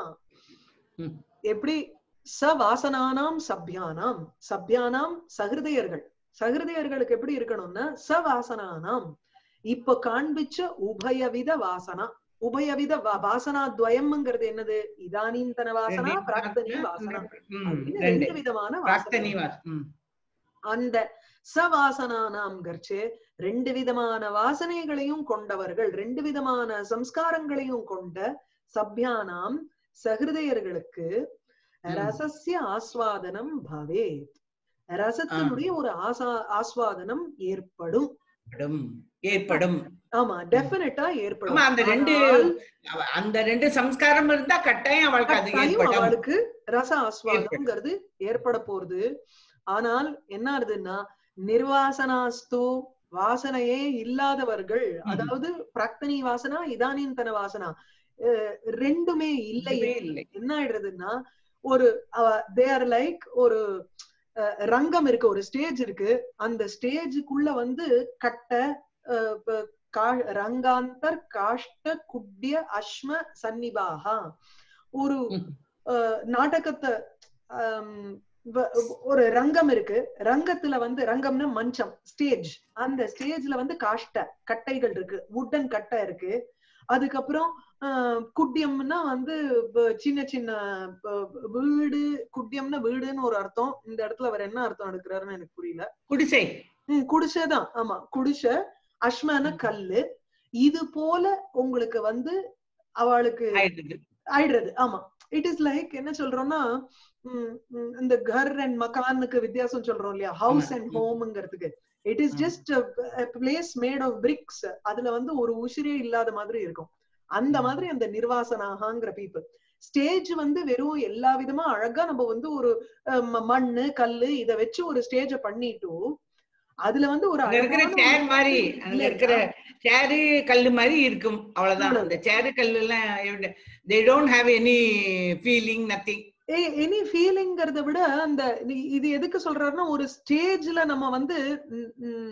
ம். எப்படி ச வாசனானாம் சभ्यानाம் சभ्याனாம் சகிருதயர்கள் சகிருதயர்களுக்கு எப்படி இருக்கணும்னா ச வாசனானாம் இப்ப காண்பிச்ச உபயவித வாசனா உபயவித வா- வாசனா துவயம்ங்கிறது என்னது இதானீந்தன வாசனா ரெண்டு- பிராக்தனி வாசனா ம். அப்படின்னு ரெண்டு ரெண்டு விதமான பிரார்த்தனை வாசனை வாசம் ம். அந்த சவாசனானாம் கர்ச்சே ரெண்டு விதமான வாசனைகளையும் கொண்டவர்கள் ரெண்டு விதமான சம்ஸ்காரங்களையும் கொண்ட சப்யானாம் சகிருதயர்களுக்கு ம். ரசஸ்ய ஆஸ்வாதனம் பவேத் ரசத்தினுடைய ஒரு ஆசா ஆஸ்வாதனம் ஏற்படும் ஏற்படும் ஏற்படும் ஆமா டெபினட்டா ஏற்படும் ஆமா, அந்த ரெண்டு ஆனால் அவ- அந்த ரெண்டு சம்ஸ்காரம் இருந்தா கட்டாயம் அவளுக்கு அது கட்டாயம் ஏற்படும் அவளுக்கு ரச ஆஸ்வாதம்ங்கிறது ஏற்பட போறது ஆனால் என்ன ஆகுதுன்னா நிர்வாசனாஸ்து வாசனையே இல்லாதவர்கள் அதாவது பிராக்தனி வாசனா இதானீந்தன வாசனா அஹ் ரெண்டுமே இல்லையே இதுவே இல்லை என்ன ஆயிடுறதுன்னா ஒரு தே ஆர் லைக் ஒரு அஹ், ரங்கம் இருக்கு ஒரு ஸ்டேஜ் இருக்கு அந்த ஸ்டேஜுக்குள்ள வந்து கட்ட அஹ், ப- கா- ரங்காந்தர் காஷ்ட குட்ய அஸ்ம சன்னிபாகா ஒரு ம். அஹ், நாடகத்தை ஆம், வ- ஒரு ரங்கம் இருக்கு ரங்கத்துல வந்து ரங்கம்னா மஞ்சம் ஸ்டேஜ் அந்த ஸ்டேஜ்ல வந்து காஷ்ட கட்டைகள் இருக்கு வுட்டன் கட்டை இருக்கு அதுக்கப்புறம் ஆஹ் குட்டியம்னா வந்து ப- சின்ன சின்ன ப- வீடு குட்டியம்னா வீடுன்னு ஒரு அர்த்தம் இந்த இடத்துல அவர் என்ன அர்த்தம் எடுக்கிறாருன்னு எனக்கு புரியல குடிசை ம் குடிசைதான் ஆமா குடிசை அஸ்மான கல்லு இது போல உங்களுக்கு வந்து அவளுக்கு ஆயிடுது ஆயிடுறது ஆமா இட் இஸ் லைக் என்ன சொல்றோம்னா ம், ம், இந்த கர் அண்ட் மகானுக்கு வித்தியாசம் சொல்றோம் இல்லையா ஹவுஸ் ஆமா. அண்ட் ம். ஹோம்ங்கிறதுக்கு இட் இஸ் ஆமா. Just place made of bricks அதுல வந்து ஒரு உசிரே இல்லாத மாதிரி இருக்கும் அந்த ம். மாதிரி அந்த நிர்வாசனாகங்கிற பீப்புள் ஸ்டேஜ் வந்து வெறும் எல்லா விதமா அழகா நம்ம வந்து ஒரு அஹ், ம- மண்ணு கல்லு இத வச்சு ஒரு ஸ்டேஜ பண்ணிட்டு அதுல வந்து ஒரு அங்க இருக்கிற அழகான சேர் ஒரு மாதிரி இல்ல, அங்க இருக்கிற சேரு கல்லு மாதிரி இருக்கும் அவ்வளவுதான் அவ்வளவு. அந்த சேரு கல்லு எல்லாம் they don't have any feeling nothing any ஃபீலிங்கிறத விட அந்த இது- இது எதுக்கு சொல்றாருன்னா ஒரு ஸ்டேஜ்ல நம்ம வந்து ம், ம்,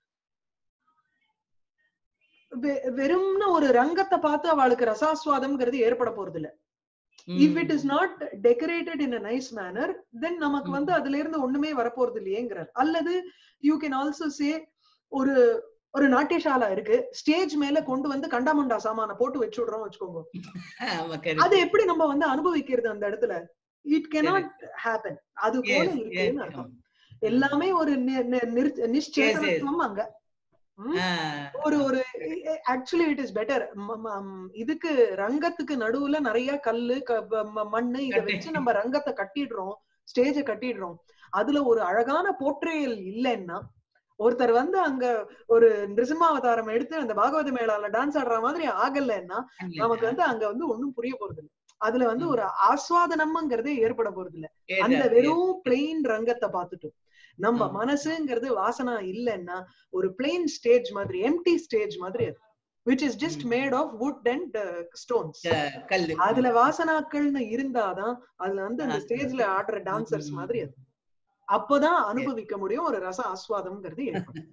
வெ- வெறும்னு ஒரு ரங்கத்தை பார்த்து அவளுக்கு ரசாஸ்வாதம்ங்கிறது ஏற்பட போறது இல்ல if it is not decorated in a nice manner then நமக்கு வந்து அதுல இருந்து ஒண்ணுமே வரப்போறது இல்லையேங்கிறார் அல்லது யூ கேன் ஆல்சோ சே ஒரு ஒரு நாட்டியசாலா இருக்கு ஸ்டேஜ் மேல கொண்டு வந்து கண்டாமண்டா சாமான போட்டு வச்சு விடுறோம் வச்சுக்கோங்க அது எப்படி நம்ம வந்து அனுபவிக்கிறது அந்த இடத்துல இட் cannot ஹேப்பன் அது போல இருக்குன்னு அர்த்தம் எல்லாமே ஒரு நி- நி- நிர்- நிಶ್ಚೇತನத்துவம் அங்க ம்? ஒரு ஒரு ஆக்சுவலி இட் இஸ் பெட்டர் இதுக்கு ரங்கத்துக்கு நடுவுல நிறைய கல்லு க- ப- ம- மண்ணு இத கட்டி. வச்சு நம்ம ரங்கத்தை கட்டிடுறோம் ஸ்டேஜ கட்டிடுறோம் அதுல ஒரு அழகான போர்ட்ரேயல் இல்லைன்னா ஒருத்தர் வந்து அங்க ஒரு நிருசிம்மாவதாரம் எடுத்து அந்த பாகவத மேளால டான்ஸ் ஆடுற மாதிரி ஆகலைன்னா நமக்கு வந்து அங்க வந்து ஒண்ணும் புரிய போறது இல்ல அதுல வந்து ம். ஒரு ஆஸ்வாதனம்ங்கிறதே ஏற்பட போறது இல்ல அந்த வெறும் பிளெயின் ரங்கத்தை பார்த்துட்டோம் நம்ம ஆமா. மனசுங்கிறது வாசனா இல்லைன்னா ஒரு பிளெயின் ஸ்டேஜ் மாதிரி எம்டி ஸ்டேஜ் மாதிரி அது விச் இஸ் ஜஸ்ட் ம். Made of wood and stones கல்லு அதுல வாசனாக்கள்னு இருந்தாதான் அதுல வந்து அந்த ஆ. ஸ்டேஜ்ல ஆடுற டான்சர்ஸ் ம். மாதிரி அது அப்பதான் அனுபவிக்க முடியும் ஒரு ரச ஆஸ்வாதம்ங்கிறது ஏற்படும்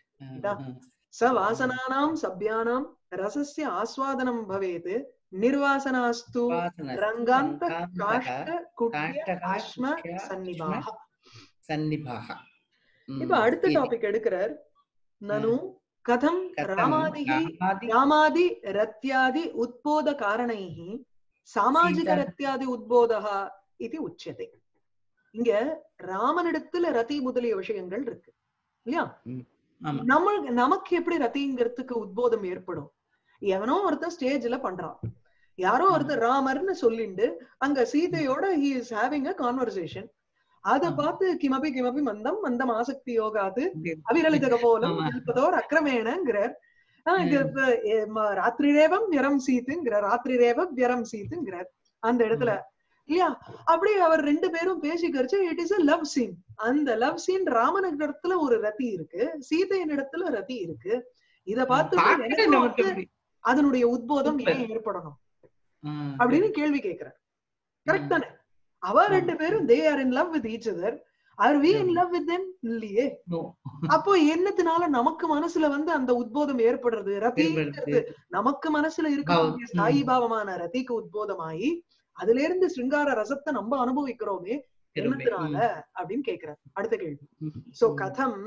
ச வாசனானாம் சப்யானாம் ரசஸ்ய ஆஸ்வாதனம் பவேத் நிர்வாசனாஸ்து ரங்காந்த காஷ்ட குட்டிய அஸ்ம சன்னிபாக சன்னிபாக இப்ப அடுத்த டாபிக் எடுக்கிறார் நனு கதம் ராமாதிகி ராமாதி ரத்யாதி உத்போத காரணைः சாமாஜிக சீதா. ரத்யாதி உத்போதः இது உச்சதே இங்க ராமனிடத்துல ரதி முதலிய விஷயங்கள் இருக்கு இல்லையா ஆமா நம்ம நமக்கு எப்படி ரத்திங்கிறதுக்கு உத்போதம் ஏற்படும் எவனோ ஒருத்தன் ஸ்டேஜ்ல பண்றான் யாரோ ஒருத்தர் ராமர்னு சொல்லிண்டு அங்க சீதையோட he is having a conversation அத ஆமா. பார்த்து கிமபி கிமபி மந்தம் மந்தம் ஆசக்தி யோகாது அவிரலிதக போலம் ஆமா. கல்பதோர் அக்கிரமேணங்கிறார் ஆஹ் இங்க இப்ப, எ, ம, ராத்திரிரேவம் விரம் சீத்துங்கிறார் ராத்திரிரேவ விரம் சீத்துங்கிறார் அந்த இடத்துல இல்லையா அப்படி அவர் ரெண்டு பேரும் பேசிக்கரிச்சு it is a love scene அந்த லவ் சீன் ராமனுக்கு இடத்துல ஒரு ரதி இருக்கு சீதையின் இடத்துல ரதி இருக்கு இத பார்த்து பார்க்க எனக்கு நமக்கு வந்து அதனுடைய உத்போதம் ஏன் ஏற்படணும் அப்படின்னு கேள்வி கேக்குறார் கரெக்ட் தானே அவ ரெண்டு பேரும் they are in love with each other are we in love with them இல்லையே அப்போ என்னத்தினால நமக்கு மனசுல வந்து அந்த உத்போதம் ஏற்படுறது ரதிங்கிறது நமக்கு மனசுல இருக்கக்கூடிய பாவம். ஸ்தாயி பாவமான ரதிக்கு உத்போதமாயி அதுல இருந்து சிருங்கார ரசத்தை நம்ம அனுபவிக்கிறோமே என்னத்தினால அப்படின்னு கேக்குறாரு அடுத்த கேள்வி சோ கதம்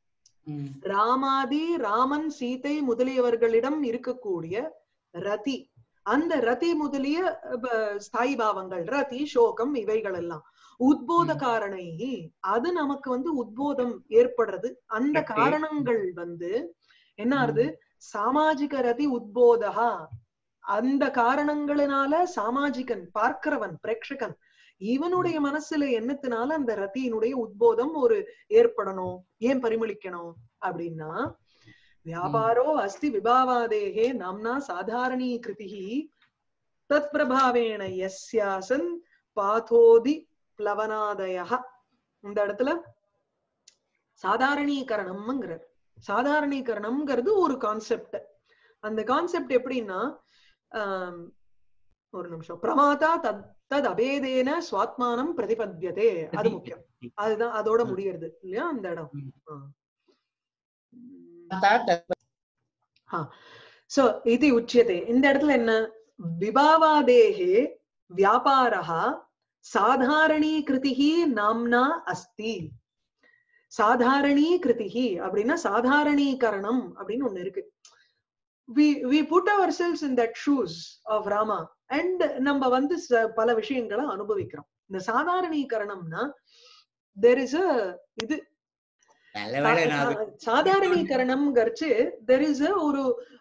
ராமாதி ராமன் சீதை முதலியவர்களிடம் இருக்கக்கூடிய ரதி அந்த ரதி முதலிய அஹ், ஸ்தாயி பாவங்கள் ரதி சோகம் இவைகள் எல்லாம் உத்போத ம். காரணை அது நமக்கு வந்து உத்போதம் ஏற்படுறது அந்த Okay. காரணங்கள் வந்து என்ன ஆறுது சாமாஜிக ரதி உத்போதா அந்த காரணங்களினால சாமாஜிகன் பார்க்கிறவன் பிரேக்ஷகன் இவனுடைய மனசுல என்னத்தினால அந்த ரத்தியினுடைய உத்போதம் ஒரு ஏற்படணும் ஏன் பரிமளிக்கணும் அப்படின்னா வியாபாரோ அஸ்தி விபாவாதேகே நாம்னா சாதாரணீ கிருதிஹி தத் பிரபாவேண யஸ்யாசன் பாதோதி பிளவனாதய இந்த இடத்துல சாதாரணீகரணம்ங்கிறார் சாதாரணீகரணம்ங்கிறது ஒரு கான்செப்ட் அந்த கான்செப்ட் எப்படின்னா ஆம், ஒரு நிமிஷம் பிரமாதா தத் தத் அபேதேன சுவாத்மானம் பிரதிபத்தியதே அது முக்கியம் அதுதான் அதோட ம். முடியறது இல்லையா அந்த இடம் ம். ஆ. உம். சோ இது உச்சியதே இந்த இடத்துல என்ன விபாவாதேகே வியாபாரா சாதாரணீகிருதிஹி நாம்னா அஸ்தி சாதாரணீகிருதிஹி அப்படின்னா சாதாரணீகரணம் அப்படின்னு ஒண்ணு இருக்கு we we put ourselves in that shoes of rama and நம்ம வந்து ச- பல விஷயங்களை அனுபவிக்கிறோம் இந்த சாதாரணீகரணம்னா there is a இது நல்ல வேளை நான் அது- சாதாரணீகரணம் கரிச்சு தெர் இஸ் ஒரு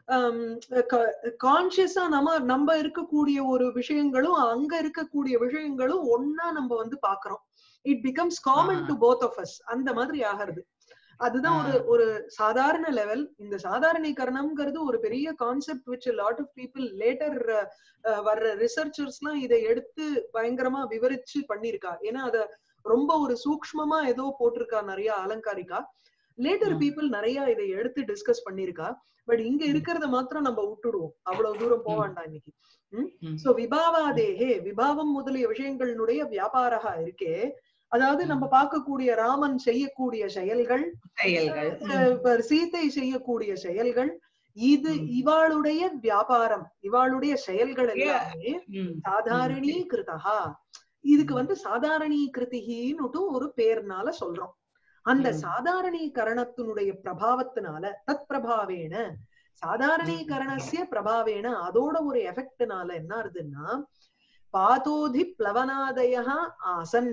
கான்சியஸா நம்ம நம்ம இருக்கக்கூடிய ஒரு விஷயங்களும் அங்க இருக்கக்கூடிய விஷயங்களும் ஒன்னா நம்ம வந்து பாக்குறோம் இட் பிகம்ஸ் காமன் ஆ. டு போத் ஆஃப் அஸ் அந்த மாதிரி ஆகிறது அதுதான் ஒரு ஆ. ஒரு சாதாரண லெவல் இந்த சாதாரணீகரணம்ங்கிறது ஒரு பெரிய concept which a lot of people later வர்ற ரிசர்ச்சர்ஸ்லாம் இதை எடுத்து பயங்கரமா விவரிச்சு பண்ணிருக்கா ஏன்னா அத ரொம்ப ஒரு சூக்ஷ்மமா ஏதோ போட்டிருக்கா நிறைய அலங்காரிக்கா லேட்டர் ம். பீப்புள் நிறைய இதை எடுத்து டிஸ்கஸ் பண்ணிருக்கா பட் இங்க ம். இருக்கிறத மாத்திரம் நம்ம விட்டுடுவோம் அவ்வளவு தூரம் போக ம். வேண்டாம் இன்னைக்கு ம். சோ விபாவாதேகே விபாவம் முதலிய விஷயங்களுடைய வியாபாரகா இருக்கே அதாவது ம். நம்ம பார்க்கக்கூடிய ராமன் செய்யக்கூடிய செயல்கள் செயல்கள் அஹ், இப்ப சீதை செய்யக்கூடிய செயல்கள் இது ம். இவாளுடைய வியாபாரம் இவாளுடைய செயல்கள் Yeah. எல்லாமே ம். சாதாரணீகிருதா இதுக்கு ம். வந்து சாதாரணீகிருதிகின்னுட்டு ஒரு பேர்னால சொல்றோம் அந்த ம். சாதாரணீகரணத்தினுடைய பிரபாவத்தினால தத் பிரபாவேன சாதாரணீகரணசிய பிரபாவேன அதோட ஒரு எஃபெக்ட்னால என்ன ஆகுதுன்னா பாதோதி பிளவனாதய ஆசன்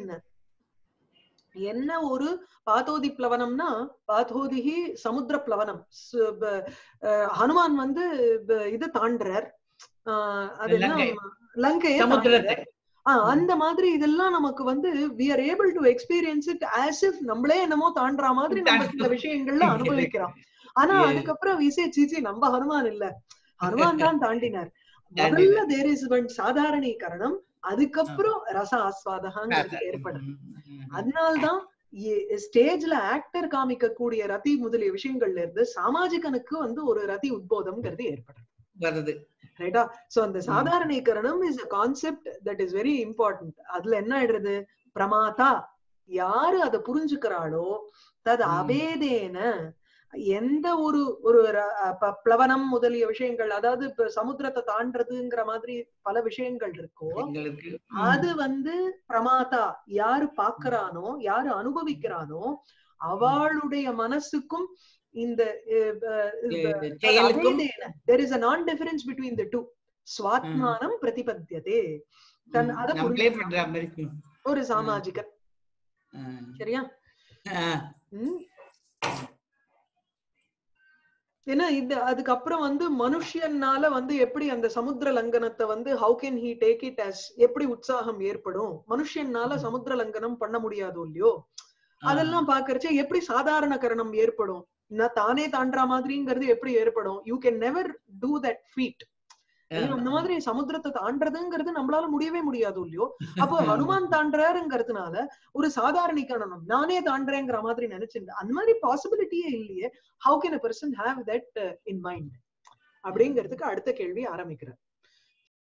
என்ன ஒரு பாதோதி பிளவனம்னா பாதோதிகி சமுத்திர பிளவனம் சு- ப- அஹ் ஹனுமான் வந்து ப- இது தாண்டுறார் ஆஹ் அது என்ன லங்கை. லங்கையை சமுத்திரத்தை தாண்டுறார். ஆஹ் அந்த மாதிரி இதெல்லாம் நமக்கு வந்து we are able to experience it as if நம்மளே என்னமோ தாண்டுற மாதிரி நம்ம இந்த விஷயங்கள்ல அனுபவிக்கிறோம் ஆனா Yeah. அதுக்கப்புறம் விசே சீச்சி நம்ம ஹனுமான் இல்ல ஹனுமான் தான் தாண்டினார் முதல்ல தேர் இஸ் ஒன் சாதாரணீகரணம் அதுக்கப்புறம் ரச ஆஸ்வாதகாங்கிறது ஏற்படும் அதனால்தான் ஸ்டேஜ்ல ஆக்டர் காமிக்கக்கூடிய ரதி முதலிய விஷயங்கள்ல இருந்து சாமாஜிகனுக்கு வந்து ஒரு ரதி உத்போதம்ங்கிறது ஏற்படும் வருது ரைட்டா சோ அந்த சாதாரணீகரணம் is a concept that is very important அதுல என்ன ஆயிடுறது பிரமாதா யாரு அதை புரிஞ்சுக்கிறாளோ தது ம். அபேதேன எந்த ஒரு ஒரு ர- ப- பிளவனம் முதலிய விஷயங்கள் அதாவது இப்ப சமுத்திரத்தை தாண்டறதுங்கிற மாதிரி பல விஷயங்கள் இருக்கோ எங்களுக்கு அது வந்து பிரமாதா யாரு பாக்குறானோ யாரு அனுபவிக்கிறானோ அவளுடைய மனசுக்கும் இந்த செயலுக்கும் there is a non difference between the two ஸ்வாத்மானம் பிரதிபத்தியதே தன் அத நம்மளே புரிஞ்சுக்கிறான். பண்ற மாதிரி இருக்கும். ஒரு சாமாஜிகன் ஆ. சரியா ஆ. ம். ஏன்னா இது அதுக்கப்புறம் வந்து மனுஷனால வந்து எப்படி அந்த சமுத்திர லங்கனத்தை வந்து how can he take it as எப்படி உற்சாகம் ஏற்படும் மனுஷனால ம். சமுத்திர லங்கனம் பண்ண முடியாது இல்லையோ அதெல்லாம் பாக்குறச்ச எப்படி சாதாரண கரணம் ஏற்படும் நான் தானே தாண்டற மாதிரிங்கிறது எப்படி ஏற்படும் you can never do that feat ஆ. அந்த மாதிரி சமுத்திரத்தை தாண்டறதுங்கிறது நம்மளால முடியவே முடியாது இல்லையோ அப்போ ஹனுமான் தாண்டுறாருங்கிறதுனால ஒரு சாதாரணீகரணம் நானே தாண்டறேங்கிற மாதிரி நினைச்சிருந்தேன் அந்த மாதிரி பாசிபிலிட்டியே இல்லையே how can a person have that in mind அப்படிங்கிறதுக்கு அடுத்த கேள்வி ஆரம்பிக்கிறார்